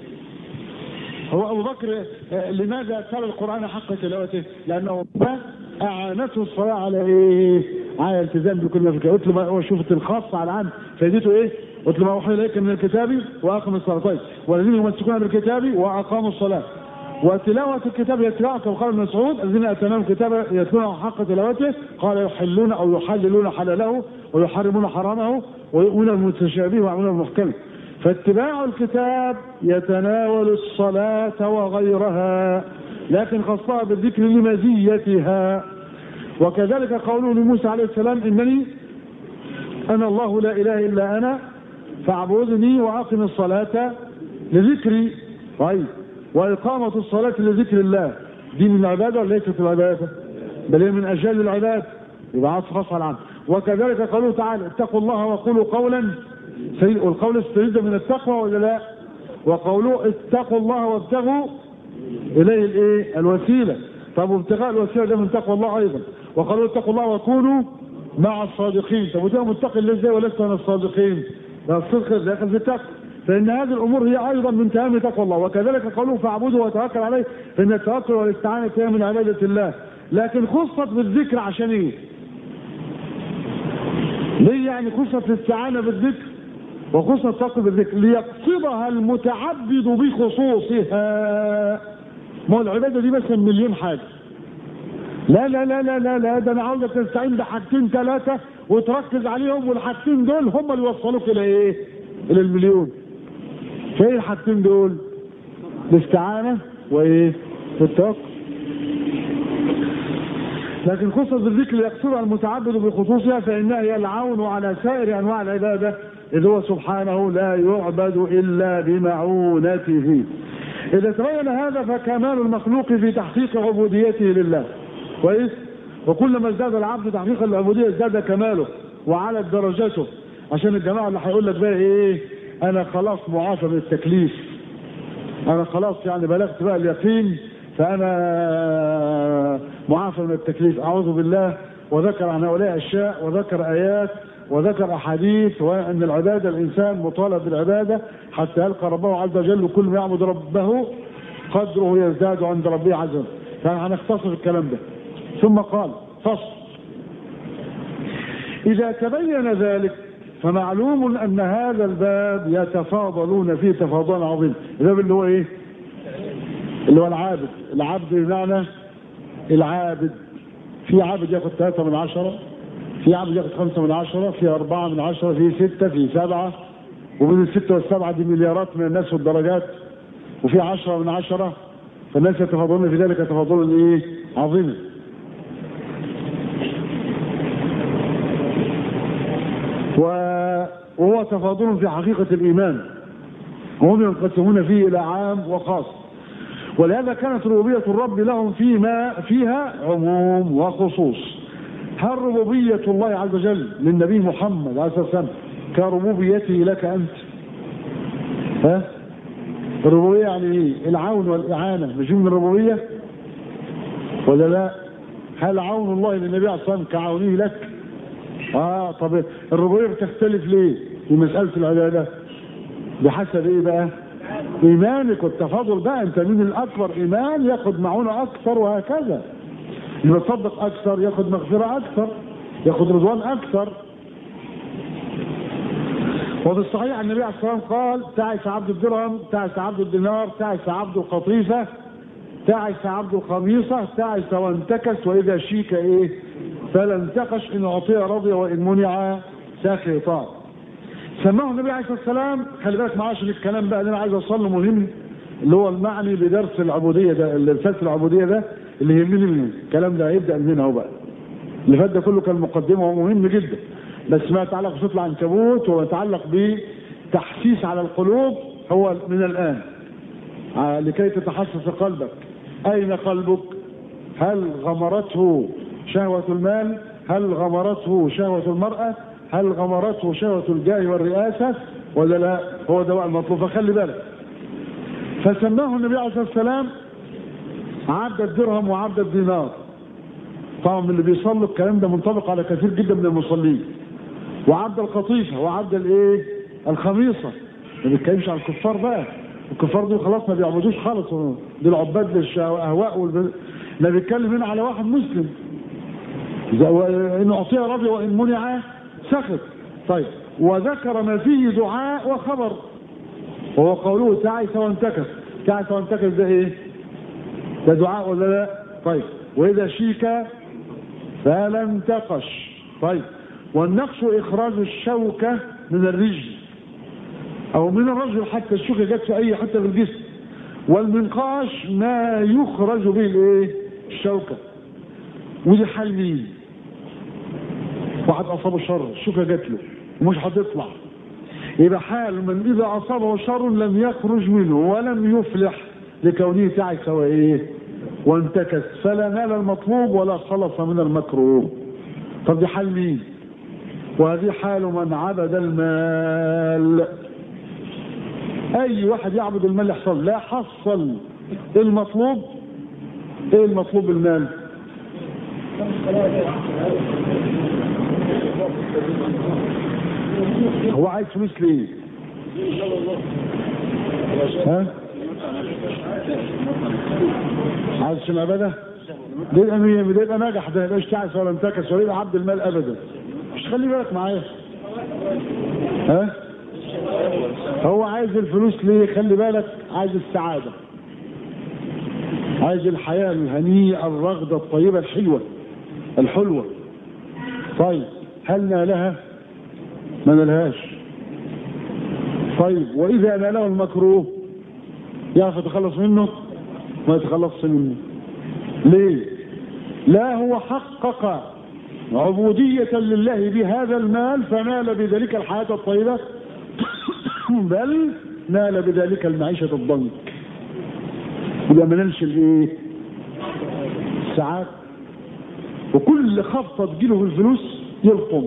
هو أبو بكر آه، لماذا تلا القرآن حق تلاوته؟ لأنه ما أعانته الصلاة على إيه؟ على التزام بكل ما في الكتاب قلت له ما هو شوفت الخاص على العام فائدته إيه؟ قلت له ما أوحي إليك من الكتاب وأقم الصلاة طيب والذين يمسكون بالكتاب وأقاموا الصلاة وتلاوة الكتاب يتبعها كما قال ابن مسعود الذين اتيناهم الكتاب يتلونه حق تلاوته قال يحلون او يحللون حلاله ويحرمون حرامه ويؤمنون المتشابه ويعملون المحكم فاتباع الكتاب يتناول الصلاة وغيرها لكن خصها بالذكر لمزيتها وكذلك قوله لموسى عليه السلام انني انا الله لا اله الا انا فاعبدني واقم الصلاة لذكري طيب وإقامة الصلاة لذكر الله دي من العبادة ولا ليست العبادة؟ بل هي من أجل العباد يبقى عطف خاص على العام وكذلك قوله تعالى اتقوا الله وقولوا قولا سيد والقول استريد من التقوى ولا لا؟ وقوله اتقوا الله وابتغوا إليه الإيه؟ الوسيلة طب وابتغاء الوسيلة ده من تقوى الله أيضا وقالوا اتقوا الله وكونوا مع الصادقين طب وده متقي ليه ازاي ولست من الصادقين؟ ده الصدق داخل في التقوى فإن هذه الأمور هي أيضا من تمام تقوى الله وكذلك قوله فاعبده وتوكل عليه فإن التوكل والاستعانة هي من عبادة الله لكن خصت بالذكر عشان إيه؟ ليه يعني خصت الاستعانة بالذكر وخصت التوكل بالذكر ليقصدها المتعبد بخصوصها ما هو العبادة دي مثلا مليون حاجة لا لا لا لا لا لا ده انا عاوزك تستعين بحاجتين ثلاثة وتركز عليهم والحاجتين دول هم اللي يوصلوك الى ايه؟ الى المليون. فايه الحاجتين دول؟ الاستعانة وايه؟ والتوكل. لكن خصوصا بالذكر يقصدها المتعبد بخصوصها فانها هي العون على سائر انواع العباده اذ هو سبحانه لا يعبد الا بمعونته. اذا تبين هذا فكمال المخلوق في تحقيق عبوديته لله. كويس؟ وكلما ازداد العبد تحقيقا للعبوديه ازداد كماله وعلت درجته عشان الجماعه اللي هيقول لك بقى ايه انا خلاص معافى من التكليف انا خلاص يعني بلغت بقى اليقين فانا معافى من التكليف اعوذ بالله وذكر عن هؤلاء اشياء وذكر ايات وذكر احاديث وان العباده الانسان مطالب بالعباده حتى يلقى ربه عز وجل وكل ما يعبد ربه قدره يزداد عند ربه عز وجل فهنختصر الكلام ده ثم قال فصل إذا تبين ذلك فمعلوم أن هذا الباب يتفاضلون فيه تفاضلا عظيما الباب اللي هو إيه اللي هو العابد العبد بمعنى العابد في عابد ياخد ثلاثة من عشرة في عابد ياخد خمسة من عشرة في أربعة من عشرة في ستة في سبعة وبين الستة والسبعة دي مليارات من الناس والدرجات وفي عشرة من عشرة فالناس يتفاضلون في ذلك تفاضلا ايه عظيما وهو تفاضل في حقيقة الإيمان وهم ينقسمون فيه إلى عام وخاص ولهذا كانت ربوبية الرب لهم فيما فيها عموم وخصوص هل ربوبية الله عز وجل للنبي محمد عليه الصلاة والسلام كربوبيته لك أنت ها الربوبية يعني ايه العون والإعانة مش من الربوبية ولا لا هل عون الله للنبي عليه الصلاة والسلام كعونه لك اه طب الربوبيه بتختلف ليه في مساله العباده بحسب ايه بقى ايمانك والتفاضل بقى انت مين الاكبر ايمان ياخد معونه اكثر وهكذا اللي يصدق اكثر ياخد مغفره اكثر ياخد رضوان اكثر وفي الصحيح عن النبي عليه الصلاه والسلام قال تعس عبد الدرهم تعس عبد الدينار تعس عبد القطيفه تعس عبد الخميصه تعس وانتكس واذا شيك ايه فلا انتقش ان اعطي رضي وان منع ساخطا سماه النبي عليه الصلاه والسلام خلي بالك معاه عشان الكلام بقى اللي انا عايز اوصل له مهم اللي هو المعني بدرس العبوديه ده الرساله العبوديه ده اللي يهمني منه الكلام ده هيبدا من هنا اهو بقى اللي فات ده كله كان مقدمه ومهم جدا بس ما يتعلق بصوت العنكبوت وما يتعلق بتحسيس على القلوب هو من الان آه، لكي تتحسس قلبك اين قلبك هل غمرته شهوه المال هل غمرته شهوه المراه هل غمرته شهوه الجاه والرئاسه ولا لا هو ده بقى المطلوب فخلي بالك فسماه النبي عليه الصلاه والسلام عبد الدرهم وعبد الدينار طبعا من اللي بيصلوا الكلام ده منطبق على كثير جدا من المصلين وعبد القطيفه وعبد الايه الخميصه ما بيتكلمش عن الكفار بقى الكفار دول خلاص ما بيعبدوش خالص دول عباد للشهواء والب... لا بيتكلم هنا على واحد مسلم إذا و- ان اعطي رضي وان منع سخط طيب وذكر ما فيه دعاء وخبر وهو قوله تعس وانتكس تعس وانتكس ده ايه ده دعاء ولا لا طيب واذا شيك فلا انتقش طيب والنقش اخراج الشوكه من الرجل او من الرجل حتى الشوكه جت في اي حته في الجسم والمنقاش ما يخرج به الايه الشوكه ودي حال مين واحد اصابه شر الشوكه جت له ومش هتطلع يبقى حال من اذا اصابه شر لم يخرج منه ولم يفلح لكونه تعس وايه وانتكس فلا نال المطلوب ولا خلص من المكروه طب دي حال مين وهذه حال من عبد المال اي واحد يعبد المال يحصل لا حصل المطلوب ايه المطلوب المال هو عايز فلوس ليه ها عايز عشان عباده ده يبقى مية ده يبقى نجح ده يبقاش تعس ولا انتكس ولا يبقى عبد المال ابدا مش خلي بالك معايا ها هو عايز الفلوس ليه خلي بالك عايز السعاده عايز الحياه الهنيئه الرغده الطيبه الحلوه الحلوه طيب هل نالها ما نالهاش طيب واذا ناله المكروه يعرف يتخلص منه ما يتخلصش منه ليه لا هو حقق عبودية لله بهذا المال فنال بذلك الحياة الطيبة بل نال بذلك المعيشة الضنك يبقى ما نالش الايه الساعات وكل خبطة تجيله في الفلوس يلطم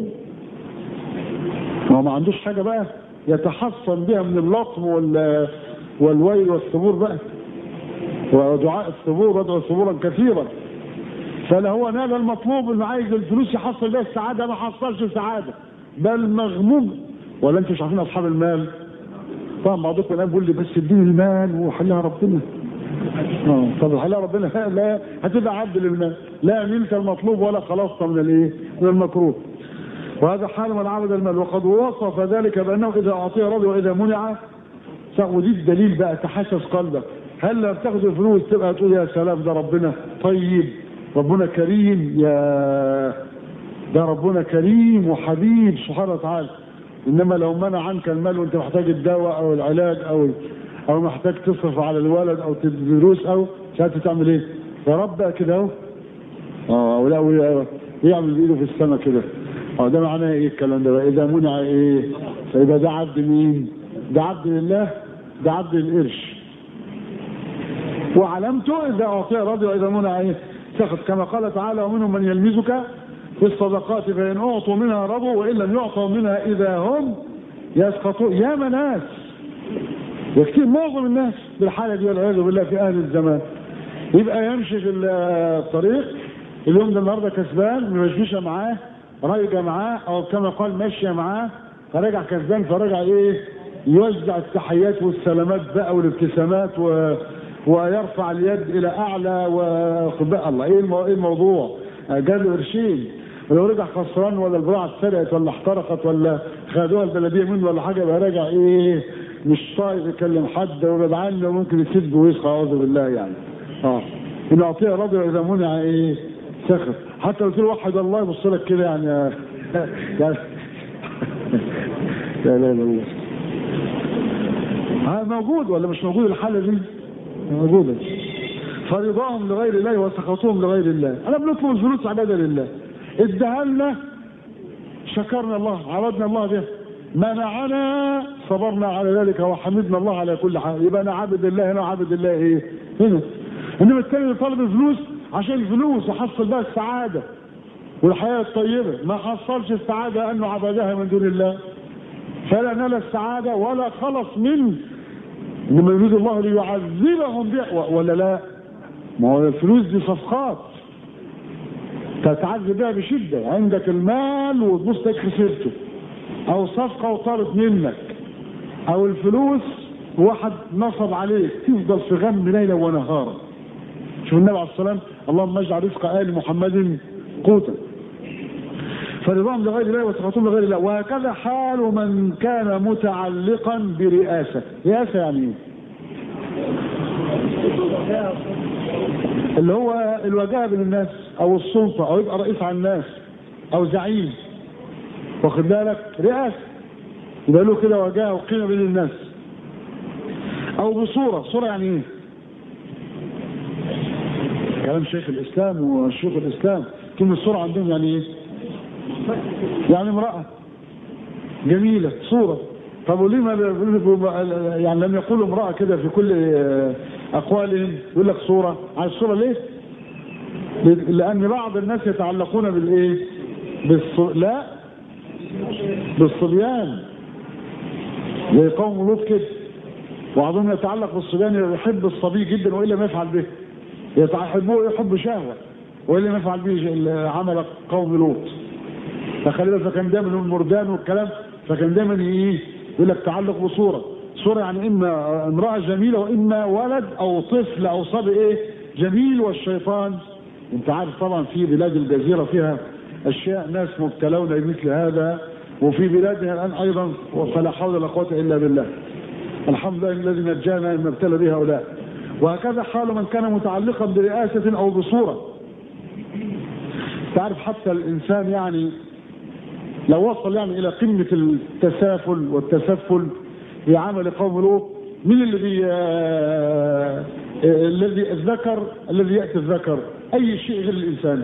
هو ما عندوش حاجة بقى يتحصن بها من اللطم وال والويل والثبور بقى ودعاء الثبور ودعو ثبورا كثيرا فلا هو نال المطلوب اللي عايز الفلوس يحصل بيها السعاده ما حصلش سعاده بل مغموم ولا انتوا مش عارفين اصحاب المال طبعا بعضكم الان بيقول لي بس اديني المال وحلها ربنا اه طب حلها ربنا لا هتبقى عبد للمال لا نلت المطلوب ولا خلصت من الايه من المكروه وهذا حال من عبد المال وقد وصف ذلك بانه اذا اعطي رضي واذا منع ودي الدليل بقى تحسس قلبك هل لما بتاخد الفلوس تبقى تقول يا سلام ده ربنا طيب ربنا كريم يا ده ربنا كريم وحبيب سبحانه وتعالى انما لو منع عنك المال وانت محتاج الدواء او العلاج او او محتاج تصرف على الولد او تدي دروس او مش عارف تعمل ايه يا رب بقى كده اهو اه ولا ولا- يعمل بايده في السماء كده اه ده معناه ايه الكلام ده بقى اذا منع ايه فيبقى ده عبد مين ده عبد لله ده عبد القرش وعلامته اذا اعطي رضي واذا منع ايه سخط كما قال تعالى ومنهم من يلمزك في الصدقات فان اعطوا منها رضوا وان لم يعطوا منها اذا هم يسقطون يا ناس وكثير معظم الناس بالحاله دي والعياذ بالله في اهل الزمان يبقى يمشي في الطريق اليوم ده النهارده كسبان ممشيشه معاه رايجه معاه او كما قال ماشيه معاه فرجع كسبان فرجع ايه يوزع التحيات والسلامات بقى والابتسامات و... ويرفع اليد الى اعلى وخد بقى الله ايه المو... ايه الموضوع جاب له قرشين ولو رجع خسران ولا البضاعه اتسرقت ولا احترقت ولا خدوها البلديه منه ولا حاجه يبقى راجع ايه مش طايق يكلم حد وجدعان وممكن يسد ويسقى اعوذ بالله يعني اه ان اعطيه رضي واذا منع ايه سخط حتى لو قلت له وحد الله يبص لك كده يعني يعني لا لا لا ها موجود ولا مش موجود الحالة دي موجودة فرضاهم لغير الله وسخطهم لغير الله انا بنطلب الفلوس عبادة لله ادها لنا شكرنا الله عبدنا الله به منعنا صبرنا على ذلك وحمدنا الله على كل حال يبقى انا عابد الله هنا عابد الله ايه هنا انما التاني اللي طالب الفلوس عشان الفلوس وحصل بها السعادة والحياة الطيبة ما حصلش السعادة انه عبدها من دون الله فلا نال السعادة ولا خلص من انما يريد الله ليعذبهم بها ولا لا ما هو الفلوس دي صفقات تتعذب بها بشدة عندك المال وتبص تلاقيك خسرته او صفقة وطارت منك او الفلوس واحد نصب عليك تفضل في غم ليلا ونهارا شوف النبي عليه الصلاة والسلام اللهم اجعل رزق آل محمد قوتا فرضاهم لغير الله وسخطهم لغير الله وهكذا حال من كان متعلقا برئاسة رئاسة يعني ايه اللي هو الوجاهة بين الناس او السلطة او يبقى رئيس على الناس او زعيم واخد بالك رئاسة يبقى له كده وجاهة وقيمة بين الناس او بصورة صورة يعني ايه كلام شيخ الاسلام وشيخ الاسلام كلمة صورة عندهم يعني ايه يعني امرأة جميلة صورة طب وليه ما يعني لم يقولوا امرأة كده في كل أقوالهم يقول لك صورة عايز صورة ليه؟ لأن بعض الناس يتعلقون بالإيه؟ بالص... لا بالصبيان زي قوم لوط كده وبعضهم يتعلق بالصبيان يحب الصبي جدا وإلا ما يفعل به يحبه يحب شهوة وإلا ما يفعل به عمل قوم لوط فخلي بالك فكان دايما المردان والكلام فكان دايما ايه يقول لك تعلق بصوره صوره يعني اما امراه جميله واما ولد او طفل او صبي ايه جميل والشيطان انت عارف طبعا في بلاد الجزيره فيها اشياء ناس مبتلون بمثل هذا وفي بلادنا الان ايضا فلا حول ولا قوه الا بالله الحمد لله الذي نجانا مما ابتلى به هؤلاء وهكذا حال من كان متعلقا برئاسه او بصوره تعرف حتى الانسان يعني لو وصل يعني الى قمة التسافل والتسفل في عمل قوم لوط من اللي بي آه الذي الذكر الذي ياتي الذكر اي شيء غير الانسان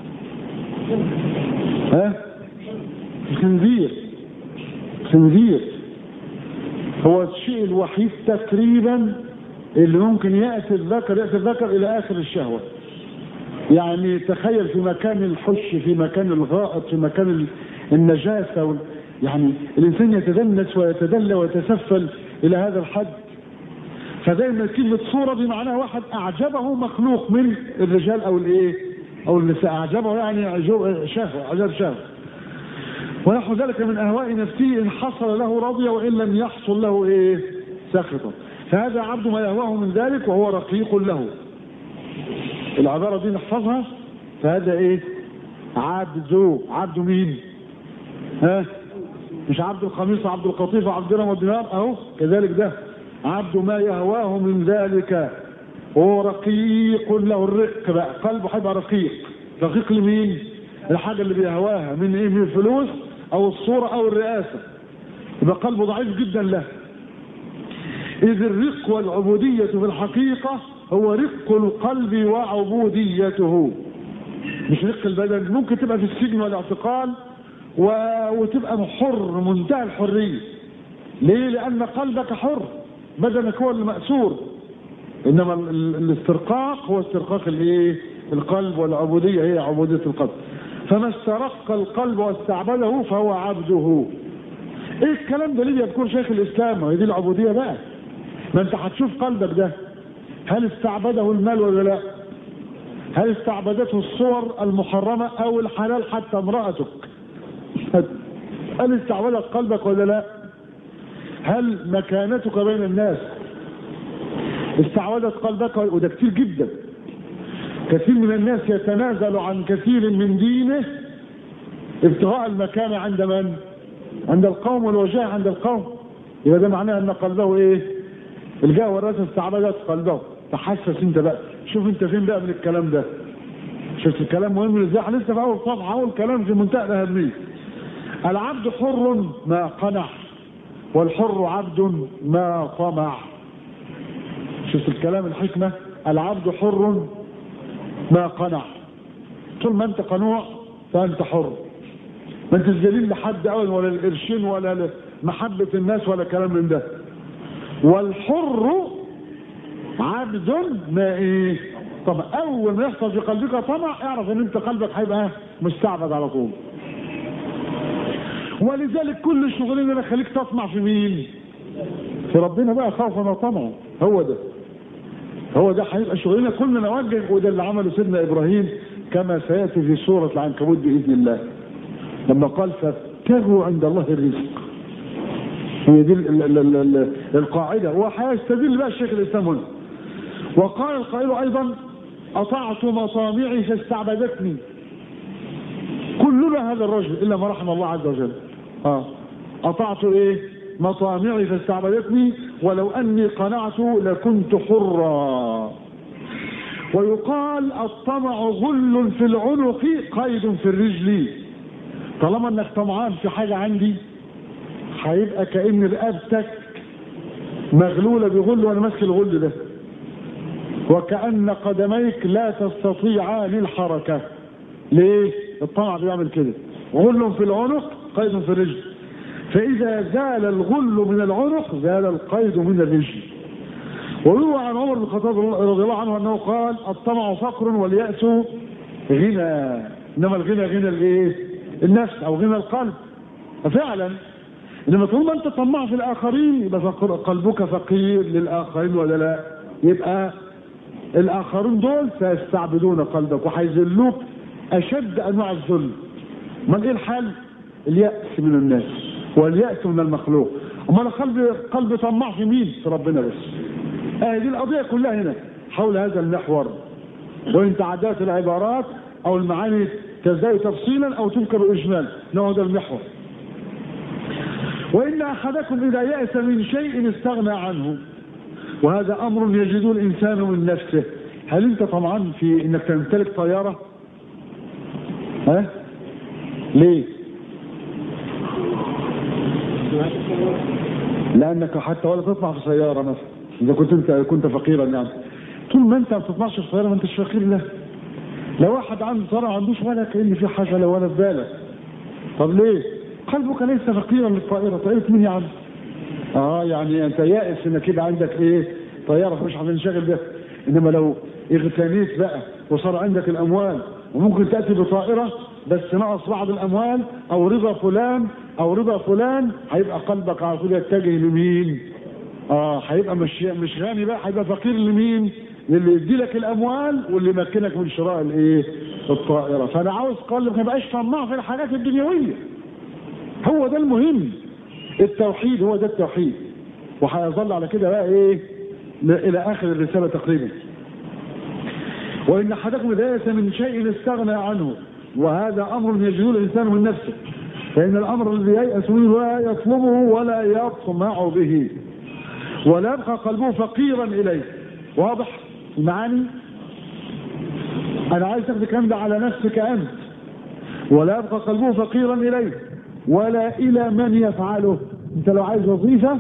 ها الخنزير خنزير هو الشيء الوحيد تقريبا اللي ممكن ياتي الذكر ياتي الذكر الى اخر الشهوه يعني تخيل في مكان الحش في مكان الغائط في مكان النجاسة وال... يعني الإنسان يتدنس ويتدلى ويتسفل إلى هذا الحد فدايما كلمة صورة بمعنى واحد أعجبه مخلوق من الرجال أو الإيه أو النساء أعجبه يعني شهوة أعجب شهوة ونحو ذلك من أهواء نفسه إن حصل له رضي وإن لم يحصل له إيه سخطة فهذا عبد ما يهواه من ذلك وهو رقيق له العبارة دي نحفظها فهذا إيه عبد عبد مين ها مش عبد القميص وعبد القطيف وعبد الدرهم والدينار اهو كذلك ده عبد ما يهواه من ذلك هو رقيق له الرق بقى قلبه هيبقى رقيق رقيق لمين الحاجة اللي بيهواها من ايه من الفلوس او الصورة او الرئاسة يبقى قلبه ضعيف جدا له اذ الرق والعبودية في الحقيقة هو رق القلب وعبوديته مش رق البدن ممكن تبقى في السجن والاعتقال و... وتبقى حر منتهى الحرية ليه لأن قلبك حر بدنك هو اللي مأسور إنما ال... الاسترقاق هو استرقاق الايه القلب والعبودية هي عبودية القلب فما استرق القلب واستعبده فهو عبده ايه الكلام ده ليه يذكر شيخ الاسلام هي دي العبودية بقى ما انت هتشوف قلبك ده هل استعبده المال ولا لا هل استعبدته الصور المحرمة او الحلال حتى امرأتك هل استعبدت قلبك ولا لا هل مكانتك بين الناس استعبدت قلبك وده كتير جدا كثير من الناس يتنازل عن كثير من دينه ابتغاء المكانة عند من؟ عند القوم والوجاه عند القوم يبقى ده معناه ان قلبه ايه؟ الجاه والرأس استعبدت قلبه تحسس انت بقى شوف انت فين بقى من الكلام ده شفت الكلام مهم ازاي احنا لسه في اول صفحه اول كلام في منتهى الاهميه العبد حر ما قنع والحر عبد ما طمع شفت الكلام الحكمه العبد حر ما قنع طول ما انت قنوع فانت حر ما انت ذليل لحد ابدا ولا القرشين ولا محبه الناس ولا كلام من ده والحر عبد ما ايه طب اول ما يحصل في قلبك طمع اعرف ان انت قلبك هيبقى مستعبد على طول ولذلك كل الشغلين اللي خليك تطمع في مين في ربنا بقى خوفا وطمعا هو ده هو ده هيبقى شغلنا كلنا نوجه وده اللي عمله سيدنا ابراهيم كما سياتي في سوره العنكبوت باذن الله لما قال فابتغوا عند الله الرزق هي دي ال ال ال ال القاعده وهيستدل بقى الشيخ الاسلام هنا وقال القائل ايضا اطعت مطامعي فاستعبدتني كلنا هذا الرجل الا ما رحم الله عز وجل اه اطعت ايه مطامعي فاستعبدتني ولو اني قنعت لكنت حرا ويقال الطمع غل في العنق قيد في الرجل طالما انك طمعان في حاجه عندي هيبقى كان رقبتك مغلوله بغل وانا ماسك الغل ده وكأن قدميك لا تستطيعان الحركة ليه؟ الطمع بيعمل كده غل في العنق قيد في الرجل فإذا زال الغل من العنق زال القيد من الرجل ويروى عن عمر بن الخطاب رضي الله عنه أنه قال الطمع فقر واليأس غنى إنما الغنى غنى الإيه؟ النفس أو غنى القلب ففعلا انما طول ما انت طماع في الاخرين يبقى قلبك فقير للاخرين ولا لا يبقى الاخرون دول سيستعبدون قلبك وهيذلوك اشد انواع الذل امال ايه الحل الياس من الناس والياس من المخلوق امال قلب قلب طماع في مين في ربنا بس آه دي القضيه كلها هنا حول هذا المحور وان تعدات العبارات او المعاني تزداد تفصيلا او تذكر اجمالا انه هذا المحور وان احدكم اذا يأس من شيء استغنى عنه وهذا امر يجده الانسان من نفسه هل انت طمعان في انك تمتلك طياره ها ليه لانك حتى ولا تطمع في سياره مثلا اذا كنت انت كنت فقيرا يعني طول ما انت ما بتطمعش في سياره ما انتش فقير له لو واحد عنده طياره ما عندوش ولا كان في حاجه لا ولا في بالك طب ليه قلبك ليس فقيرا للطائره طائره مين يا عم اه يعني انت يائس انك يبقى عندك ايه طياره مش هتنشغل بها انما لو اغتنيت بقى وصار عندك الاموال وممكن تاتي بطائره بس نقص بعض الاموال او رضا فلان او رضا فلان هيبقى قلبك على طول يتجه لمين؟ اه هيبقى مش مش غني بقى هيبقى فقير لمين؟ للي يدي لك الاموال واللي يمكنك من شراء الايه؟ الطائره فانا عاوز قلبك ما يبقاش طماع في الحاجات الدنيويه هو ده المهم التوحيد هو ده التوحيد وهيظل على كده بقى ايه الى اخر الرساله تقريبا وان احدكم اذا يأس من شيء استغنى عنه وهذا امر يجده الانسان من نفسه فان الامر الذي ييأس منه لا يطلبه ولا يطمع به ولا يبقى قلبه فقيرا اليه واضح المعاني انا عايز تاخد الكلام ده على نفسك انت ولا يبقى قلبه فقيرا اليه ولا الى من يفعله انت لو عايز وظيفه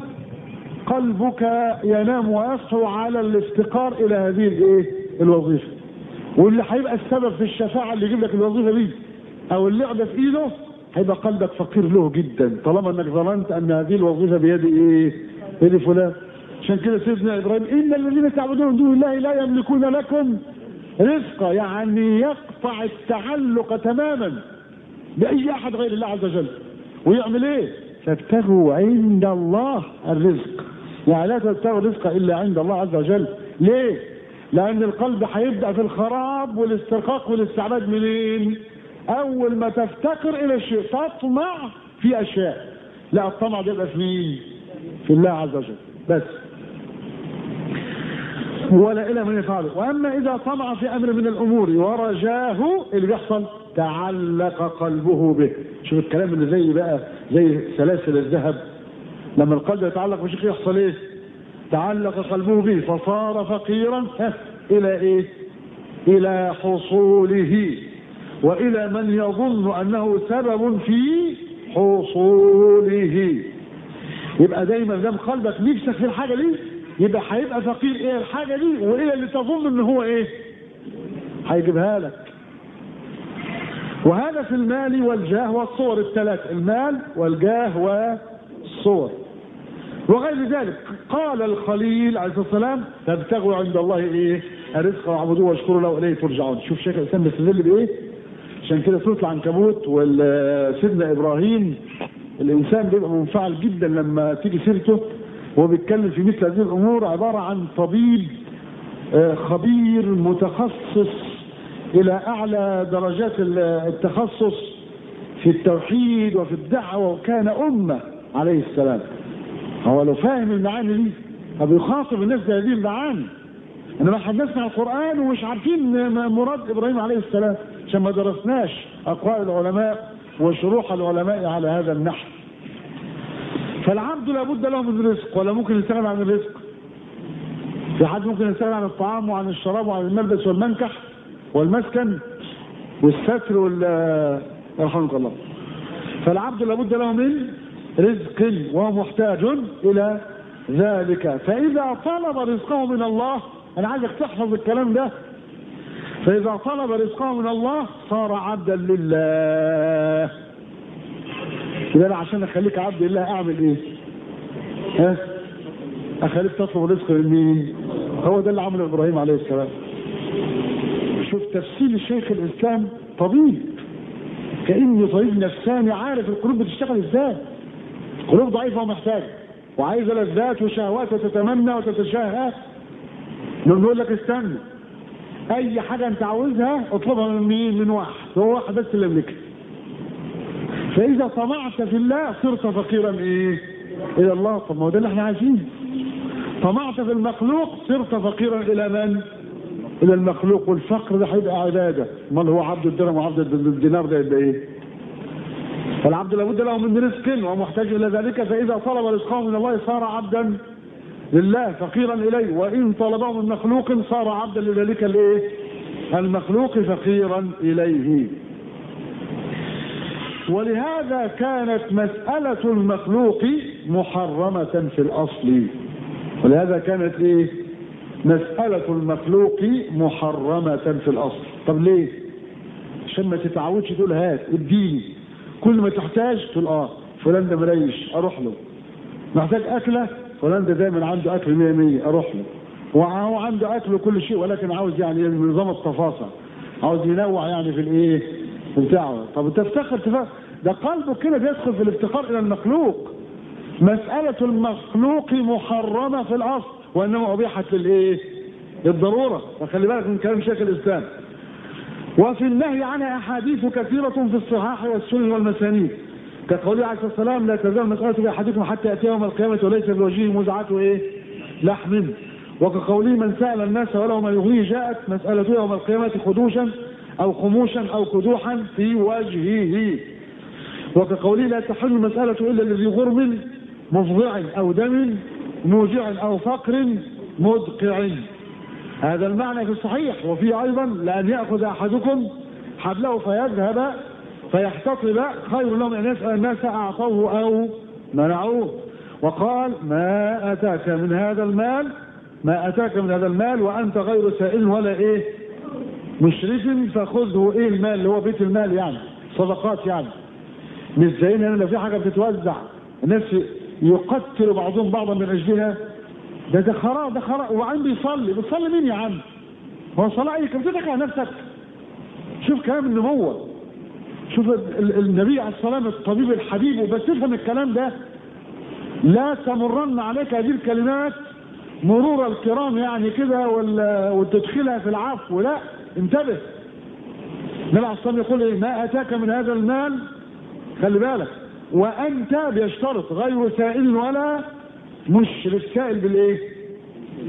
قلبك ينام ويصحو على الافتقار الى هذه الايه الوظيفه واللي هيبقى السبب في الشفاعه اللي يجيب لك الوظيفه دي او اللعبه في ايده هيبقى قلبك فقير له جدا طالما انك ظننت ان هذه الوظيفه بيد ايه؟ بيد فلان عشان كده سيدنا ابراهيم ان الذين تعبدون من دون الله لا يملكون لكم رزقا يعني يقطع التعلق تماما باي احد غير الله عز وجل ويعمل ايه؟ فابتغوا عند الله الرزق يعني لا تبتغوا الرزق الا عند الله عز وجل ليه؟ لان القلب هيبدا في الخراب والاسترقاق والاستعباد منين؟ اول ما تفتقر الى الشيء تطمع في اشياء لا الطمع ده يبقى في مين؟ في الله عز وجل بس ولا الى من يفعله واما اذا طمع في امر من الامور ورجاه اللي بيحصل تعلق قلبه به شوف الكلام اللي زي بقى زي سلاسل الذهب لما القلب يتعلق بشيء يحصل ايه تعلق قلبه به فصار فقيرا الى ايه الى حصوله والى من يظن انه سبب في حصوله يبقى دايما دام قلبك نفسك في الحاجه دي يبقى هيبقى فقير ايه الحاجه دي وايه اللي تظن ان هو ايه هيجيبها لك وهذا في المال والجاه والصور الثلاث المال والجاه والصور وغير ذلك قال الخليل عليه الصلاه والسلام تبتغوا عند الله ايه الرزق واعبدوه واشكروا له اليه ترجعون شوف شيخ الاسلام بيستدل بايه عشان كده سوره العنكبوت وسيدنا ابراهيم الانسان بيبقى منفعل جدا لما تيجي سيرته وهو بيتكلم في مثل هذه الامور عباره عن طبيب خبير متخصص الى اعلى درجات التخصص في التوحيد وفي الدعوه وكان امه عليه السلام هو لو فاهم المعاني دي فبيخاطب الناس بهذه المعاني انما احنا بنسمع القران ومش عارفين مراد ابراهيم عليه السلام عشان ما درسناش اقوال العلماء وشروح العلماء على هذا النحو فالعبد لابد له من رزق ولا ممكن يستغنى عن الرزق في حد ممكن يستغنى عن الطعام وعن الشراب وعن الملبس والمنكح والمسكن والستر وال يرحمك الله فالعبد لابد له من رزق وهو محتاج الى ذلك فاذا طلب رزقه من الله انا عايزك تحفظ الكلام ده فاذا طلب رزقه من الله صار عبدا لله يبقى انا عشان اخليك عبد لله اعمل ايه ها اخليك تطلب رزق من مين هو ده اللي عمله ابراهيم عليه السلام شوف تفسير الشيخ الاسلام طبيب كانه طبيب نفساني عارف القلوب بتشتغل ازاي قلوب ضعيفه ومحتاجه وعايزه لذات وشهوات وتتمنى وتتشهى نقول لك استنى اي حاجه انت عاوزها اطلبها من مين من واحد هو واحد بس اللي يملكها فاذا طمعت في الله صرت فقيرا ايه الى الله طب ما هو ده اللي احنا عايزينه طمعت في المخلوق صرت فقيرا الى من الى المخلوق والفقر ده هيبقى عباده امال هو عبد الدرهم وعبد الدينار ده يبقى ايه فالعبد لابد له من رزق ومحتاج الى ذلك فاذا طلب رزقه من الله صار عبدا لله فقيرا اليه وان طلبه من مخلوق صار عبدا لذلك الايه المخلوق فقيرا اليه ولهذا كانت مسألة المخلوق محرمة في الأصل ولهذا كانت إيه؟ مسألة المخلوق محرمة في الأصل طب ليه؟ عشان ما تتعودش تقول هات اديني كل ما تحتاج تقول اه فلان ده مريش اروح له محتاج اكله فلان ده دايما عنده اكل 100 100 اروح له وهو عنده اكل وكل شيء ولكن عاوز يعني نظام التفاصيل عاوز ينوع يعني في الايه في بتاعه طب تفتخر تفخر ده قلبه كده بيدخل في الافتقار الى المخلوق مسألة المخلوق محرمة في الأصل وإنما أبيحت للإيه؟ للضرورة فخلي بالك من كلام شيخ الإسلام وفي النهي عنها أحاديث كثيرة في الصحاح والسنن والمسانيد كقوله عليه الصلاة والسلام لا تزال مسألة بأحدكم حتى يأتي يوم القيامة وليس بوجهه مزعة إيه؟ لحم وكقوله من سأل الناس وله ما يغنيه جاءت مسألة يوم القيامة خدوشا أو خموشا أو كدوحا في وجهه وكقوله لا تحل المسألة إلا الذي غرم مفضع أو دم موجع أو فقر مدقع هذا المعنى في الصحيح وفي أيضا لأن يأخذ أحدكم حبله فيذهب فيحتطب خير لهم أن يسأل الناس أعطوه أو منعوه وقال ما أتاك من هذا المال ما أتاك من هذا المال وأنت غير سائل ولا إيه مشرف فخذه إيه المال اللي هو بيت المال يعني صدقات يعني مش زينا لو في حاجة بتتوزع الناس يقتل بعضهم بعضا من أجلها ده ده خراب ده خراب وبعدين بيصلي بتصلي مين يا عم هو صلاة ايه كم على نفسك شوف كلام النبوة شوف النبي عليه الصلاة والسلام الطبيب الحبيب وبس تفهم الكلام ده لا تمرن عليك هذه الكلمات مرور الكرام يعني كده وتدخلها في العفو لا انتبه النبي عليه الصلاة يقول ايه ما اتاك من هذا المال خلي بالك وانت بيشترط غير سائل ولا مشرف سائل بالايه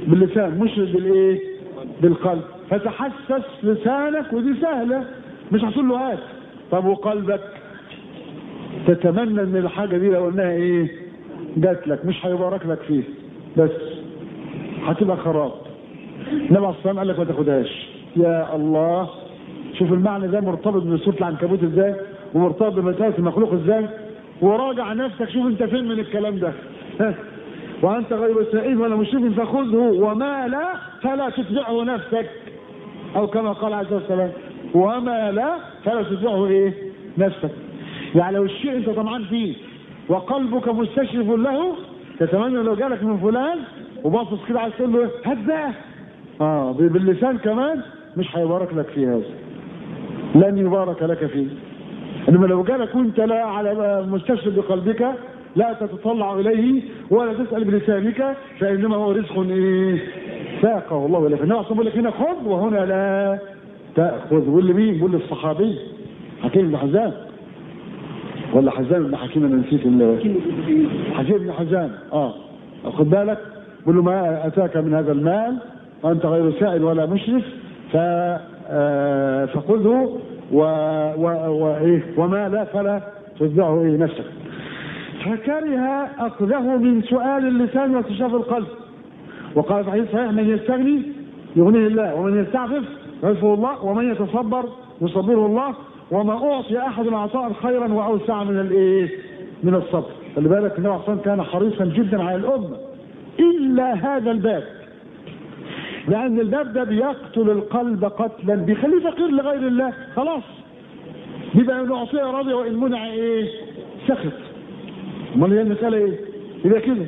باللسان مشرك بالايه بالقلب فتحسس لسانك ودي سهله مش هتقول له هات طب وقلبك تتمنى ان الحاجه دي لو انها ايه جات لك مش هيبارك لك فيه بس هتبقى خراب النبي عليه الصلاه قال لك ما تاخدهاش يا الله شوف المعنى ده مرتبط بسوره العنكبوت ازاي ومرتبط بمساله المخلوق ازاي وراجع نفسك شوف انت فين من الكلام ده وانت غير سائل ولا مشرك فخذه وما لا فلا تتبعه نفسك او كما قال عليه الصلاه والسلام وما لا فلا تتبعه ايه نفسك يعني لو الشيء انت طمعان فيه وقلبك مستشرف له تتمنى لو جالك من فلان وباصص كده عايز تقول له هات بقى اه باللسان كمان مش هيبارك لك في هذا لن يبارك لك فيه انما لو جالك وانت لا على مستشرف بقلبك لا تتطلع اليه ولا تسال بلسانك فانما هو رزق ايه ساقه الله اليك النبي صلى لك هنا خذ وهنا لا تاخذ واللي مين؟ بيقول للصحابي حكيم بن حزام ولا حزام بن حكيم انا نسيت حكيم بن حزام اه خد بالك بيقول له ما اتاك من هذا المال وانت غير سائل ولا مشرف ف آه فخذه و... و... و... إيه؟ وما لا فلا تتبعه إيه نفسك فكره أخذه من سؤال اللسان واكتشاف القلب وقال في حديث صحيح من يستغني يغنيه الله ومن يستعفف يعفه الله ومن يتصبر يصبره الله وما أعطي أحد عطاء خيرا وأوسع من الإيه؟ من الصبر خلي بالك النبي عليه كان حريصا جدا على الأمة إلا هذا الباب لأن الباب ده بيقتل القلب قتلا بيخليه فقير لغير الله خلاص يبقى إن أعطيه راضي وإن منع إيه؟ سخط أمال هي المسألة إيه؟ يبقى كده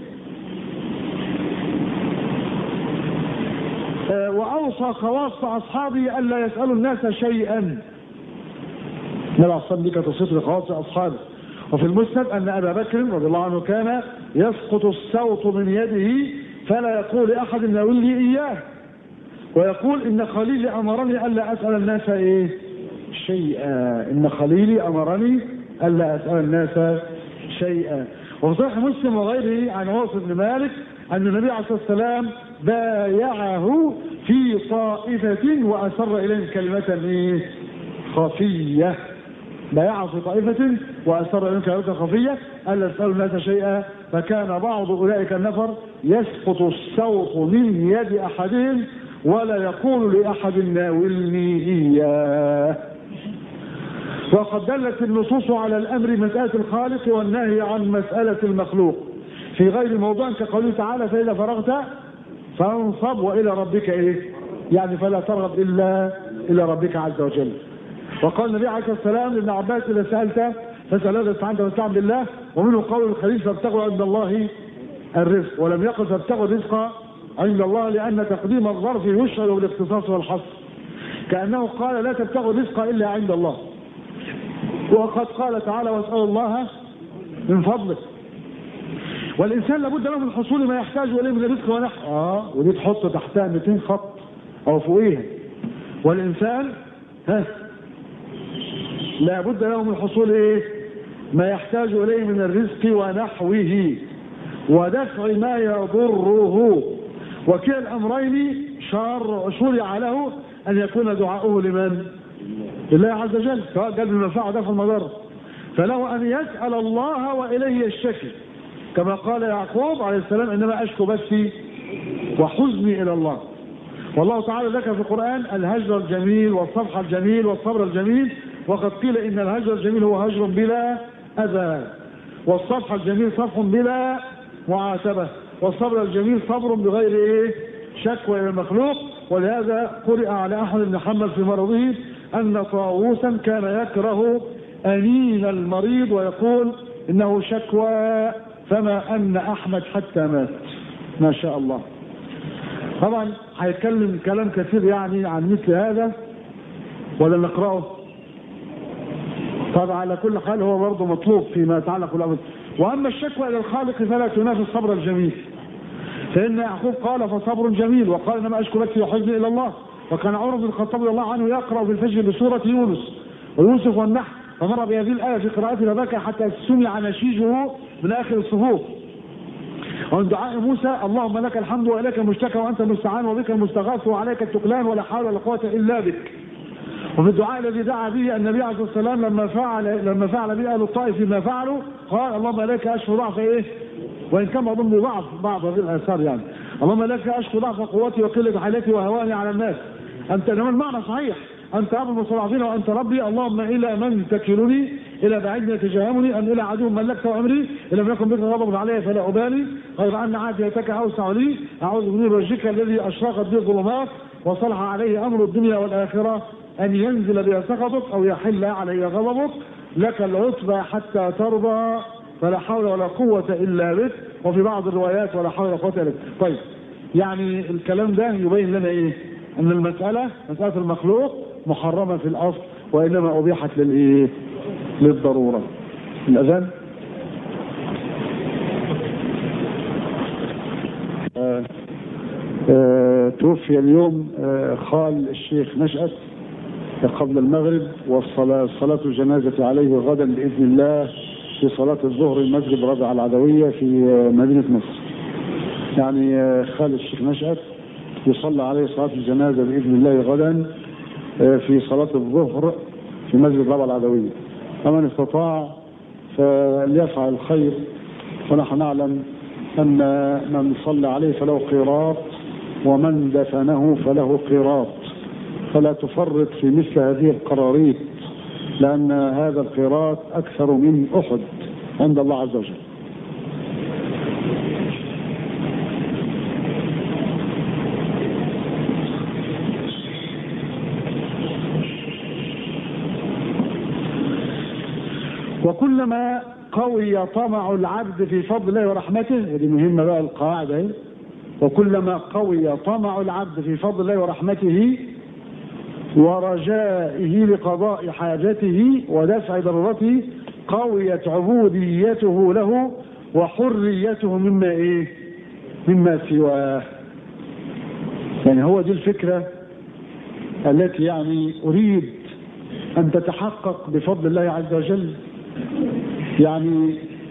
آه وأوصى خواص أصحابه ألا يسألوا الناس شيئا النبي عليه الصلاة كانت وصية لخواص أصحابه وفي المسند أن أبا بكر رضي الله عنه كان يسقط الصوت من يده فلا يقول لأحد ناولني إياه ويقول إن خليلي أمرني ألا أسأل الناس إيه شيئا إن خليلي أمرني ألا أسأل الناس شيئا وفي صحيح مسلم وغيره عن عوف بن مالك أن النبي عليه الصلاة والسلام بايعه في طائفة وأسر إليهم كلمة إيه خفية بايعه في طائفة وأسر إليهم كلمة خفية ألا يسألوا الناس شيئا فكان بعض أولئك النفر يسقط الصوت من يد أحدهم ولا يقول لأحد ناولني إياه وقد دلت النصوص على الأمر مسألة الخالق والنهي عن مسألة المخلوق في غير موضوع كقوله تعالى فإذا فرغت فانصب وإلى ربك إيه يعني فلا ترغب إلا إلى ربك عز وجل وقال النبي عليه الصلاة والسلام لابن عباس إذا سألت فاسأل هذا استعنت واستعن بالله ومنه قول الخليل فابتغوا عند الله الرزق ولم يقل فابتغوا الرزق عند الله لأن تقديم الظرف يشعر بالاختصاص والحصر كأنه قال لا تبتغوا الرزق إلا عند الله وقد قال تعالى واسألوا الله من فضله والإنسان لابد له من حصول ما يحتاج إليه من الرزق ونحو آه ودي تحط تحتها 200 خط أو فوقيها والإنسان ها لابد له من حصول إيه ما يحتاج إليه من الرزق ونحوه ودفع ما يضره وكلا الأمرين شار شرع له أن يكون دعاؤه لمن؟ لله عز وجل سواء جلب المنفعة دفع المضر فله أن يسأل الله وإليه الشكل كما قال يعقوب عليه السلام إنما أشكو بثي وحزني إلى الله والله تعالى ذكر في القرآن الهجر الجميل والصفح الجميل والصبر الجميل وقد قيل إن الهجر الجميل هو هجر بلا أذى والصفح الجميل صفح بلا معاتبة والصبر الجميل صبر بغير إيه شكوى إلى المخلوق ولهذا قرئ على أحمد بن حنبل في مرضه أن طاووسا كان يكره أنين المريض ويقول إنه شكوى فما أن أحمد حتى مات ما شاء الله طبعا هيتكلم كلام كثير يعني عن مثل هذا ولا نقرأه طبعا على كل حال هو برضه مطلوب فيما يتعلق بالأمر وأما الشكوى إلى الخالق فلا تنافي الصبر الجميل فإن يعقوب قال فصبر جميل وقال إنما أشكو بثي وحزني إلى الله وكان عمر بن الخطاب رضي الله عنه يقرأ في الفجر بسورة يونس ويوسف والنحل فمر بهذه الآية في قراءته فبكى حتى سمع نشيجه من آخر الصفوف ومن دعاء موسى اللهم لك الحمد واليك المشتكى وانت المستعان وبك المستغاث وعليك التكلان ولا حول ولا قوه الا بك وفي الدعاء الذي دعا به النبي عليه الصلاه والسلام لما فعل لما فعل به اهل الطائف ما فعلوا قال اللهم اليك اشكو ضعف ايه؟ وان كان بعضهم ضعف بعض هذه الاثار يعني اللهم لك اشكو ضعف قوتي وقله حالتي وهواني على الناس انت انما المعنى صحيح انت ابو المستضعفين وانت ربي اللهم الى من تكلني الى بعيد يتجاهمني ام الى عدو ملكت امري ان لم يكن بك غضب علي فلا ابالي غير ان عافيتك اوسع لي اعوذ بنور وجهك الذي اشرقت به الظلمات وصلح عليه امر الدنيا والاخره ان ينزل بها سخطك او يحل علي غضبك لك العتبى حتى ترضى فلا حول ولا قوة إلا بك وفي بعض الروايات ولا حول ولا قوة إلا بك طيب يعني الكلام ده يبين لنا إيه أن المسألة مسألة المخلوق محرمة في الأصل وإنما أبيحت للإيه للضرورة الأذان آه آه توفي اليوم آه خال الشيخ نشأت قبل المغرب والصلاة صلاة الجنازة عليه غدا بإذن الله في صلاة الظهر المسجد رابع العدوية في مدينة مصر يعني خال الشيخ نشأت يصلى عليه صلاة الجنازة بإذن الله غدا في صلاة الظهر في مسجد رابع العدوية فمن استطاع فليفعل الخير ونحن نعلم أن من صلى عليه فله قيراط ومن دفنه فله قيراط فلا تفرط في مثل هذه القراريط لأن هذا القيراط أكثر من أحد عند الله عز وجل وكلما قوي طمع العبد في فضل الله ورحمته دي مهمة بقى القاعدة اهي وكلما قوي طمع العبد في فضل الله ورحمته ورجائه لقضاء حاجته ودفع ضرورته قويت عبوديته له وحريته مما ايه مما سواه يعني هو دي الفكرة التي يعني اريد ان تتحقق بفضل الله عز وجل يعني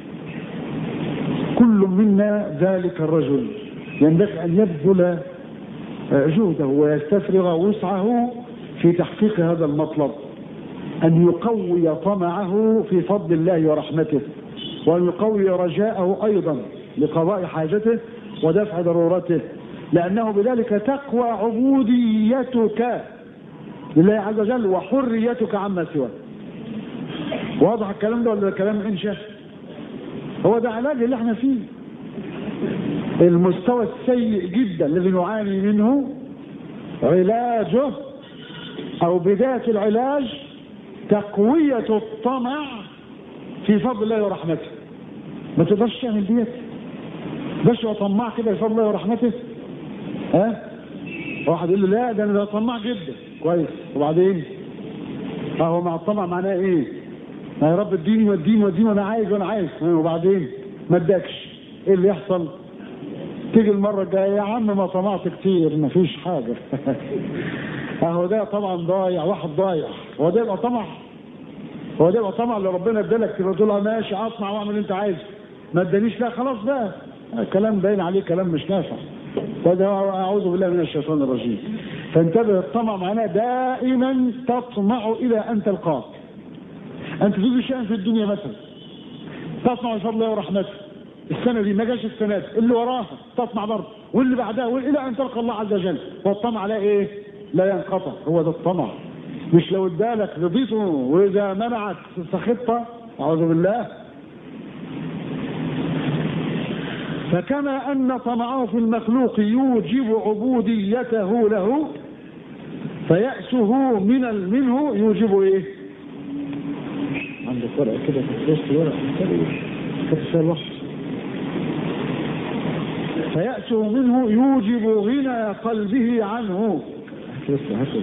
كل منا ذلك الرجل ينبغي ان يبذل جهده ويستفرغ وسعه في تحقيق هذا المطلب أن يقوي طمعه في فضل الله ورحمته وأن يقوي رجاءه أيضا لقضاء حاجته ودفع ضرورته لأنه بذلك تقوى عبوديتك لله عز وجل وحريتك عما سواه واضح الكلام ده ولا كلام انشاء هو ده علاج اللي احنا فيه المستوى السيء جدا الذي نعاني منه علاجه او بداية العلاج تقوية الطمع في فضل الله ورحمته ما تقدرش تعمل ديت بس هو طماع كده في فضل الله ورحمته ها واحد يقول له لا ده انا طماع جدا كويس وبعدين هو مع الطمع معناه ايه يا رب اديني واديني واديني وانا عايز وانا عايز وبعدين ما ادكش ايه اللي يحصل تيجي المره الجايه يا عم ما طمعت كتير ما فيش حاجه اهو ده طبعا ضايع واحد ضايع هو ده يبقى طمع هو ده يبقى طمع اللي ربنا ادالك تبقى تقول ماشي اطمع واعمل اللي انت عايزه ما ادانيش لا خلاص بقى كلام باين عليه كلام مش نافع وده اعوذ بالله من الشيطان الرجيم فانتبه الطمع معناه دائما تطمع الى ان تلقاك انت تريد شيئا في الدنيا مثلا تطمع بفضل الله ورحمته السنه دي ما جاش السنه دي اللي وراها تطمع برضه واللي بعدها الى ان تلقى الله عز وجل والطمع على ايه؟ لا ينقطع هو ده الطمع مش لو ادالك رضيته واذا منعك سخطت اعوذ بالله فكما ان طمعه في المخلوق يوجب عبوديته له فيأسه من منه يوجب ايه؟ عندك ورقه كده في وسط ورقه كتب فيها الوقت فيأسه منه يوجب غنى قلبه عنه لسه هاخد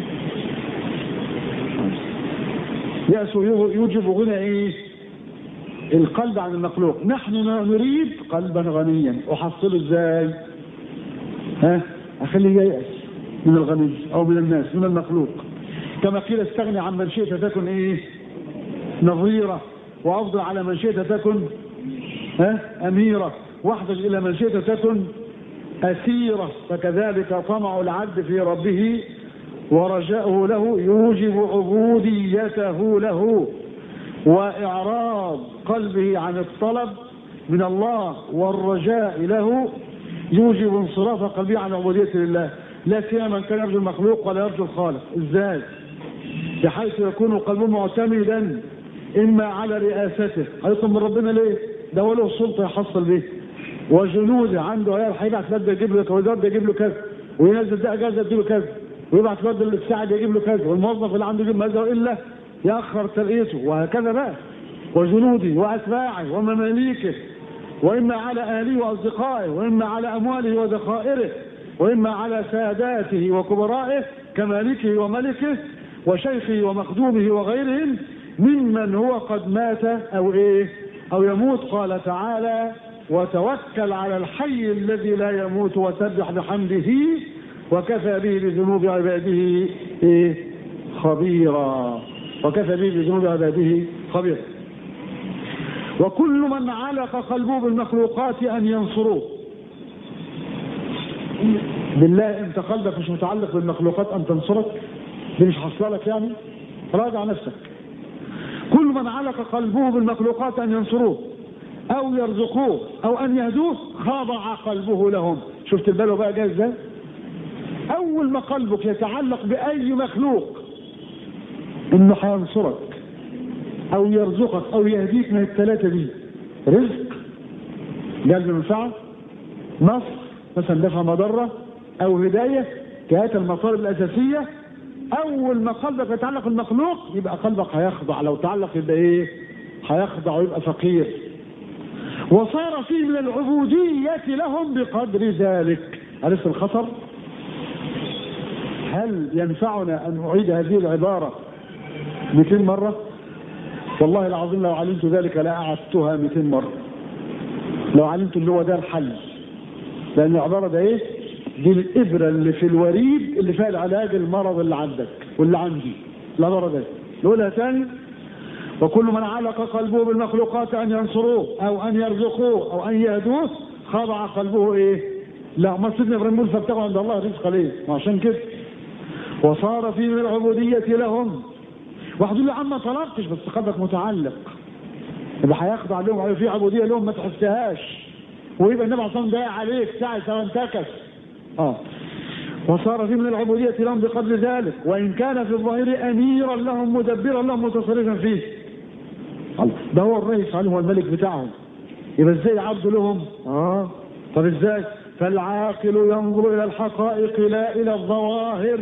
يأس يوجب غنى ايه القلب عن المخلوق نحن نريد قلبا غنيا احصله ازاي ها اخليه ييأس من الغني او من الناس من المخلوق كما قيل استغني عن من شئت تكن ايه نظيرة وافضل على من شئت تكن ها اميرة واحتج الى من شئت تكن اسيره فكذلك طمع العبد في ربه ورجاؤه له يوجب عبوديته له واعراض قلبه عن الطلب من الله والرجاء له يوجب انصراف قلبه عن عبوديته لله لا سيما من كان يرجو المخلوق ولا يرجو الخالق ازاي بحيث يكون قلبه معتمدا اما على رئاسته هيطلب من ربنا ليه ده هو له سلطه يحصل بيه وجنوده عنده عيال هيبعت لد يجيب له كذا ده يجيب له كذا وينزل ده اجازه يديله كذا ويبعت لد الساعد يجيب له كذا والموظف اللي عنده يجيب ماذا الا ياخر ترقيته وهكذا بقى وجنوده واتباعه ومماليكه واما على اهله واصدقائه واما على امواله وذخائره واما على ساداته وكبرائه كمالكه وملكه وشيخه ومخدومه وغيرهم ممن هو قد مات او ايه او يموت قال تعالى وتوكل على الحي الذي لا يموت وسبح بحمده وكفى به بذنوب عباده إيه خبيرا وكفى به بذنوب عباده خبيرا وكل من علق قلبه بالمخلوقات ان ينصروه بالله انت قلبك مش متعلق بالمخلوقات ان تنصرك دي مش حاصله لك يعني راجع نفسك كل من علق قلبه بالمخلوقات ان ينصروه او يرزقوه او ان يهدوه خضع قلبه لهم شفت البلوى بقى جاي ازاي اول ما قلبك يتعلق باي مخلوق انه هينصرك او يرزقك او يهديك من الثلاثه دي رزق جلب منفعه نصر مثلا دفع مضره او هدايه كهات المطالب الاساسيه اول ما قلبك يتعلق بالمخلوق يبقى قلبك هيخضع لو تعلق يبقى ايه هيخضع ويبقى فقير وصار فيه من العبودية لهم بقدر ذلك عرفت الخطر هل ينفعنا ان اعيد هذه العبارة 200 مرة والله العظيم لو علمت ذلك لاعدتها 200 مرة لو علمت اللي هو ده الحل لان العبارة ده ايه دي الابرة اللي في الوريد اللي فيها العلاج المرض اللي عندك واللي عندي العبارة ده نقولها تاني وكل من علق قلبه بالمخلوقات ان ينصروه او ان يرزقوه او ان يهدوه خضع قلبه ايه لا ما سيدنا ابراهيم يقول فابتغوا عند الله رزق ليه عشان كده وصار في من العبودية لهم واحد يقول لي عم ما طلبتش بس قلبك متعلق يبقى هيخضع لهم وهيبقى في عبودية لهم ما تحسهاش ويبقى النبي عليه الصلاه والسلام عليك ساعة سواء انتكس اه وصار في من العبودية لهم بقدر ذلك وإن كان في الظاهر أميرا لهم مدبرا لهم متصرفا فيه ده هو الرئيس عليهم هو الملك بتاعهم يبقى ازاي عبد لهم اه طب ازاي فالعاقل ينظر الى الحقائق لا الى الظواهر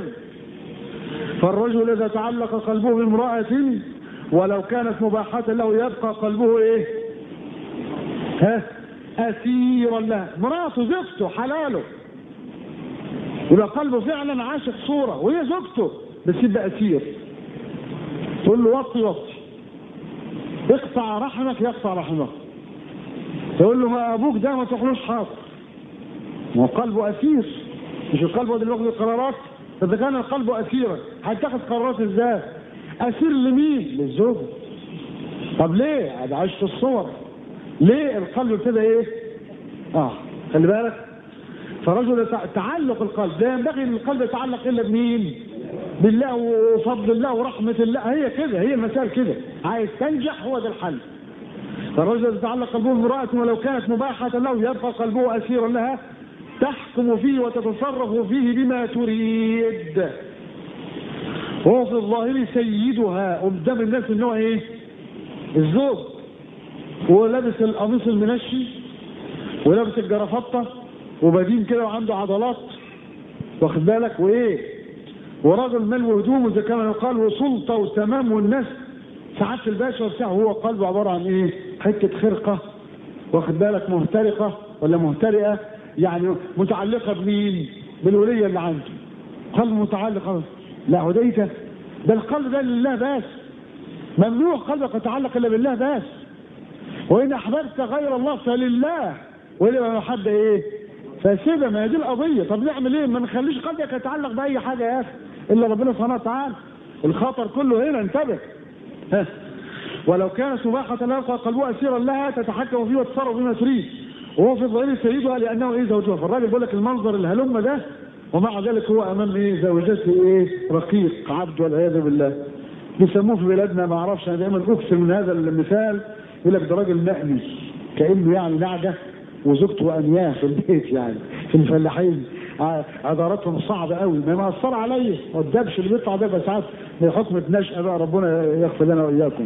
فالرجل اذا تعلق قلبه بامرأة ولو كانت مباحة له يبقى قلبه ايه ها اسيرا لها مراته زوجته حلاله يبقى قلبه فعلا عاشق صورة وهي زوجته بس يبقى اسير تقول له وطي وطي اقطع رحمك يقطع رحمك تقول له ما ابوك ده ما تخلوش حاضر ما هو قلبه اسير مش القلب هو اللي بياخد القرارات اذا كان القلب اسيرا هيتخذ قرارات ازاي اسير لمين للزوج طب ليه ده عايش في الصور ليه القلب ابتدى ايه اه خلي بالك فرجل تعلق القلب ده ينبغي ان القلب يتعلق الا بمين بالله وفضل الله ورحمة الله هي كده هي المسائل كده عايز تنجح هو ده الحل فالرجل يتعلق قلبه بامرأة ولو كانت مباحة له يبقى قلبه أسيرا لها تحكم فيه وتتصرف فيه بما تريد وهو في الظاهر سيدها قدام الناس ان هو ايه الزوج وهو لابس القميص المنشي ولابس الجرافطه وبدين كده وعنده عضلات واخد بالك وايه وراجل ملو هدومه زي كما يقال وسلطه وتمام والناس سعاده الباشا وبتاع هو قلبه عباره عن ايه؟ حته خرقه واخد بالك مهترقه ولا مهترئه يعني متعلقه بمين؟ بالوليه اللي عنده قلب متعلق لا هو ده ايه ده؟ ده القلب ده لله بس ممنوع قلبك يتعلق الا بالله بس وان احببت غير الله فلله وإلا ما حد ايه؟ فاسده ما هي دي القضيه طب نعمل ايه؟ ما نخليش قلبك يتعلق باي حاجه يا اخي الا ربنا سبحانه وتعالى الخطر كله هنا انتبه ها ولو كانت مباحة لا يبقى قلبه أسيرا لها تتحكم فيه وتتصرف بما تريد وهو في الظاهر سيدها لانه ايه زوجها فالراجل بيقول لك المنظر الهلم ده ومع ذلك هو امام ايه زوجته ايه رقيق عبد والعياذ بالله بيسموه في بلادنا ما اعرفش انا دايما اكثر من هذا المثال يقول لك ده راجل مأني كانه يعني نعجه وزوجته انياه في البيت يعني في الفلاحين ع- عذاراتهم صعبه قوي ما مأثر عليا والدبش اللي بيطلع ده بقى ساعات بحكم نشأة بقى ربنا يغفر لنا واياكم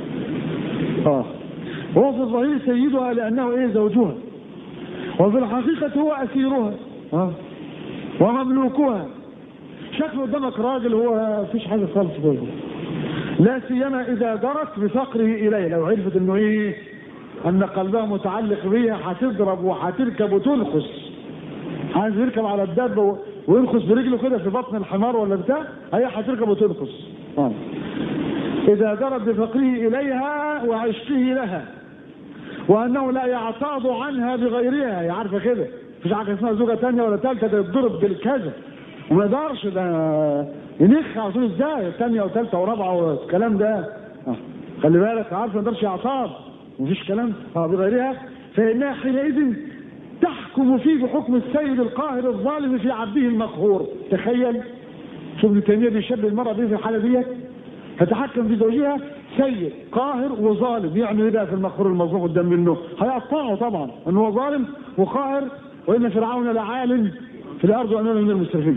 اه هو في الظاهر سيدها لانه ايه زوجها وفي الحقيقة هو اسيرها اه ومملوكها شكله قدامك راجل هو مفيش حاجه خالص برضه لا سيما اذا جرت بفقره اليه لو عرفت انه ايه ان قلبها متعلق بيها هتضرب وهتركب وتنخس عايز يركب على الدب و- وينخس برجله كده في بطن الحمار ولا بتاع هي هتركب وتنخس اه اذا جرت بفقره اليها وعشقه لها وانه لا يعتاض عنها بغيرها هي عارفه كده مفيش حاجه اسمها زوجه ثانيه ولا ثالثه ده يتضرب بالكذا وما يقدرش ده ينخ على طول ازاي ثانيه وثالثه ورابعه والكلام ده آه. خلي بالك عارف ما يقدرش يعتاض مفيش كلام اه بغيرها فانها حينئذ تحكم فيه بحكم السيد القاهر الظالم في عبده المقهور تخيل شوف ابن تيميه بيشبه المراه دي في الحاله ديت تتحكم في زوجها سيد قاهر وظالم يعني ايه بقى في المقهور المظلوم قدام منه هيقطعه طبعا ان هو ظالم وقاهر وان فرعون لعال في الارض وانه من المسرفين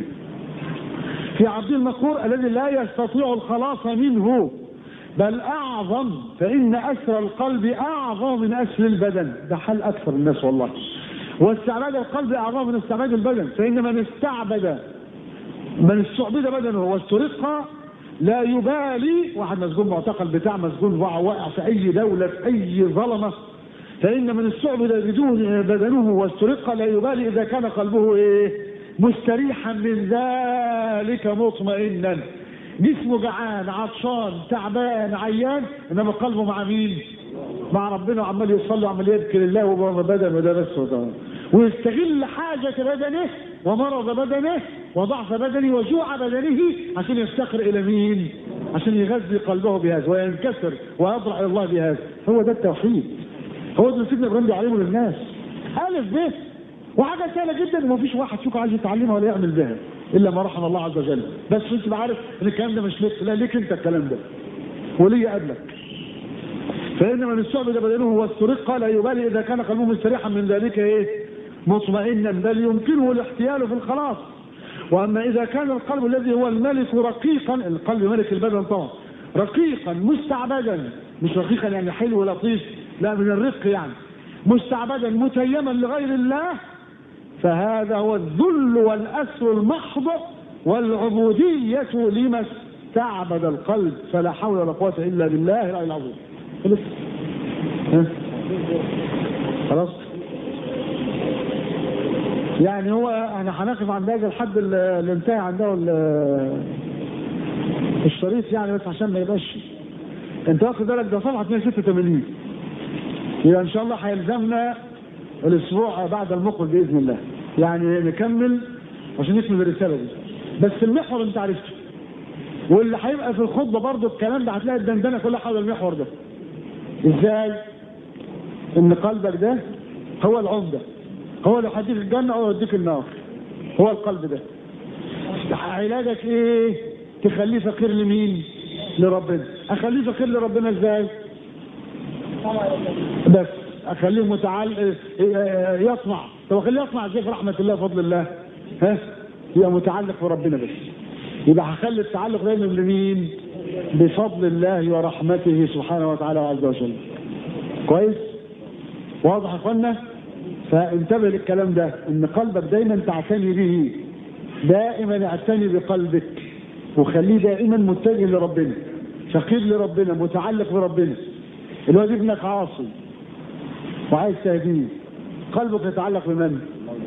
في عبد المقهور الذي لا يستطيع الخلاص منه بل اعظم فان اسر القلب اعظم من اسر البدن ده حال اكثر الناس والله واستعباد القلب اعظم من استعباد البدن فان من استعبد من استعبد بدنه واسترق لا يبالي واحد مسجون معتقل بتاع مسجون وقع واقع في اي دوله في اي ظلمه فان من استعبد بدون بدنه واسترق لا يبالي اذا كان قلبه ايه مستريحا من ذلك مطمئنا جسمه جعان عطشان تعبان عيان انما قلبه مع مين؟ مع ربنا وعمال يصلي وعمال يذكر الله وبرض بدنه ده بس وده ويستغل حاجة بدنه ومرض بدنه وضعف بدنه وجوع بدنه عشان يفتقر إلى مين؟ عشان يغذي قلبه بهذا وينكسر ويضرع إلى الله بهذا هو ده التوحيد هو ده اللي سيدنا إبراهيم بيعلمه للناس ألف به وحاجة سهلة جدا ومفيش واحد فيكم عايز يتعلمها ولا يعمل بها إلا ما رحم الله عز وجل بس أنت عارف إن الكلام ده مش ليك لا ليك أنت الكلام ده ولي قبلك فإن من استعبد بدنه واسترق لا يبالي إذا كان قلبه مستريحا من ذلك إيه مطمئنا بل يمكنه الاحتيال في الخلاص وأما إذا كان القلب الذي هو الملك رقيقا القلب ملك البدن طبعا رقيقا مستعبدا مش رقيقا يعني حلو لطيف لا من الرق يعني مستعبدا متيما لغير الله فهذا هو الذل والأسر المحض والعبودية لما استعبد القلب فلا حول ولا قوة إلا بالله العلي العظيم خلص ها؟ خلاص يعني هو احنا هنقف عند هذا الحد اللي اللي انتهى عنده ال- الشريط يعني بس عشان ما يبقاش انت واخد بالك ده صفحه 286 يبقى ان شاء الله هيلزمنا الاسبوع بعد المقبل باذن الله يعني نكمل عشان نكمل الرساله دي بس المحور انت عرفته واللي هيبقى في الخطبه برضه الكلام ده هتلاقي الدندنه كلها حول المحور ده ازاي ان قلبك ده هو العمده هو اللي هيديك الجنه او يوديك النار هو القلب ده علاجك ايه تخليه فقير لمين لربنا اخليه فقير لربنا ازاي بس اخليه متعال يطمع طب اخليه يطمع ازاي في رحمه الله وفضل الله ها يبقى متعلق بربنا بس يبقى هخلي التعلق دايما لمين بفضل الله ورحمته سبحانه وتعالى وعز وجل كويس واضح يا اخوانا فانتبه للكلام ده ان قلبك دايما تعتني به دائما اعتني بقلبك وخليه دائما متجه لربنا فقير لربنا متعلق بربنا الواد ابنك عاصي وعايز تهديه قلبك يتعلق بمن؟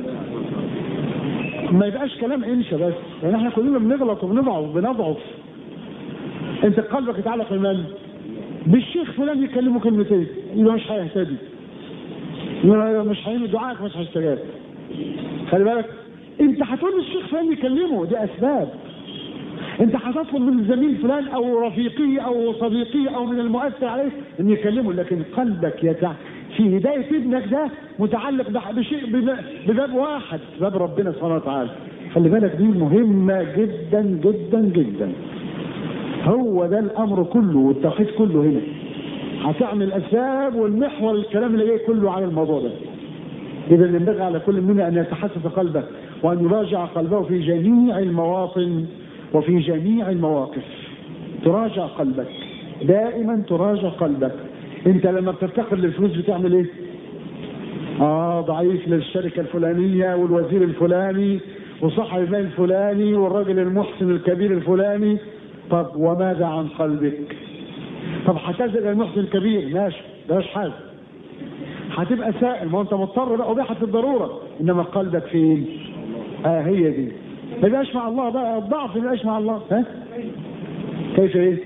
ما يبقاش كلام انشا بس يعني احنا كلنا بنغلط وبنضعف بنضعف انت قلبك يتعلق بمن؟ بالشيخ فلان يكلمه كلمتين يبقى مش هيهتدي يبقى مش هيعمل دعائك مش هيستجاب خلي بالك انت هتقول للشيخ فلان يكلمه دي اسباب انت هتطلب من الزميل فلان او رفيقه او صديقه او من المؤثر عليه ان يكلمه لكن قلبك يتع... في هدايه ابنك ده متعلق بح- بشيء بب- بباب واحد باب ربنا سبحانه وتعالى خلي بالك دي مهمه جدا جدا جدا هو ده الامر كله والتوحيد كله هنا هتعمل اسباب والمحور الكلام اللي جاي كله على الموضوع ده اذا ينبغي على كل منا ان يتحسس قلبه وان يراجع قلبه في جميع المواطن وفي جميع المواقف تراجع قلبك دائما تراجع قلبك انت لما بتفتقر للفلوس بتعمل ايه اه ضعيف للشركه الفلانيه والوزير الفلاني وصاحب المال الفلاني والراجل المحسن الكبير الفلاني طب وماذا عن قلبك طب هتزل المحسن الكبير ماشي ده مش حاجه هتبقى سائل ما هو انت مضطر بقى وبيحة الضروره انما قلبك فين؟ اه هي دي ما يبقاش مع الله بقى الضعف ما يبقاش مع الله ها؟ كيف ايه؟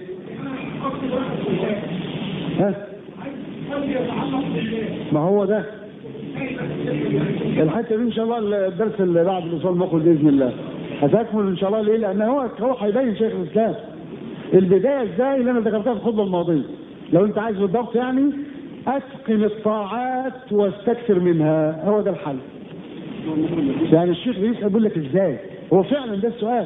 ها؟ ما هو ده الحته دي ان شاء الله الدرس اللي بعد الاسبوع المقبل باذن الله هتكمل ان شاء الله ليه؟ لان هو هو هيبين شيخ الاسلام البدايه ازاي اللي انا ذكرتها في الخطبه الماضيه لو انت عايز بالضبط يعني اتقن الطاعات واستكثر منها هو ده الحل يعني الشيخ بيسال بيقول لك ازاي هو فعلا ده السؤال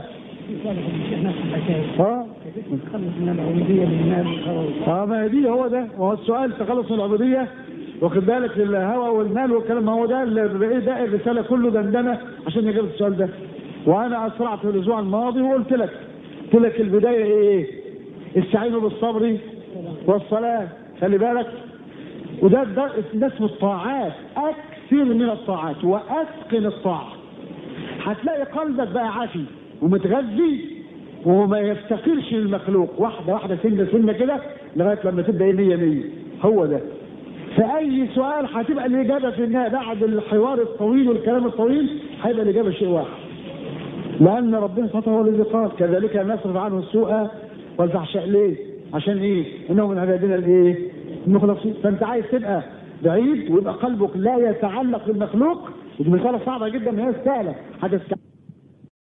اه نتخلص من العبودية للمال والهوى اه ما هي دي هو ده ما هو السؤال تخلص من العبوديه واخد بالك الهوى والمال والكلام ما هو ده اللي ايه ده الرساله كله دندنه عشان يجيب السؤال ده وانا اسرعت في الاسبوع الماضي وقلت لك قلت لك البدايه ايه؟ استعينوا بالصبر والصلاه خلي بالك وده ده ده اسمه الطاعات اكثر من الطاعات واتقن الطاعه هتلاقي قلبك بقى عافي ومتغذي وما يفتقرش للمخلوق واحده واحده سنه سنه كده لغايه لما تبدا ايه 100 100 هو ده فاي سؤال هتبقى الاجابه في النهايه بعد الحوار الطويل والكلام الطويل هيبقى الاجابه شيء واحد لان ربنا سبحانه وتعالى هو الذي قال كذلك نصرف عنه السوء والفحشاء ليه؟ عشان ايه؟ انه من عبادنا الايه؟ المخلصين فانت عايز تبقى بعيد ويبقى قلبك لا يتعلق بالمخلوق ودي مساله صعبه جدا هي سهله حاجه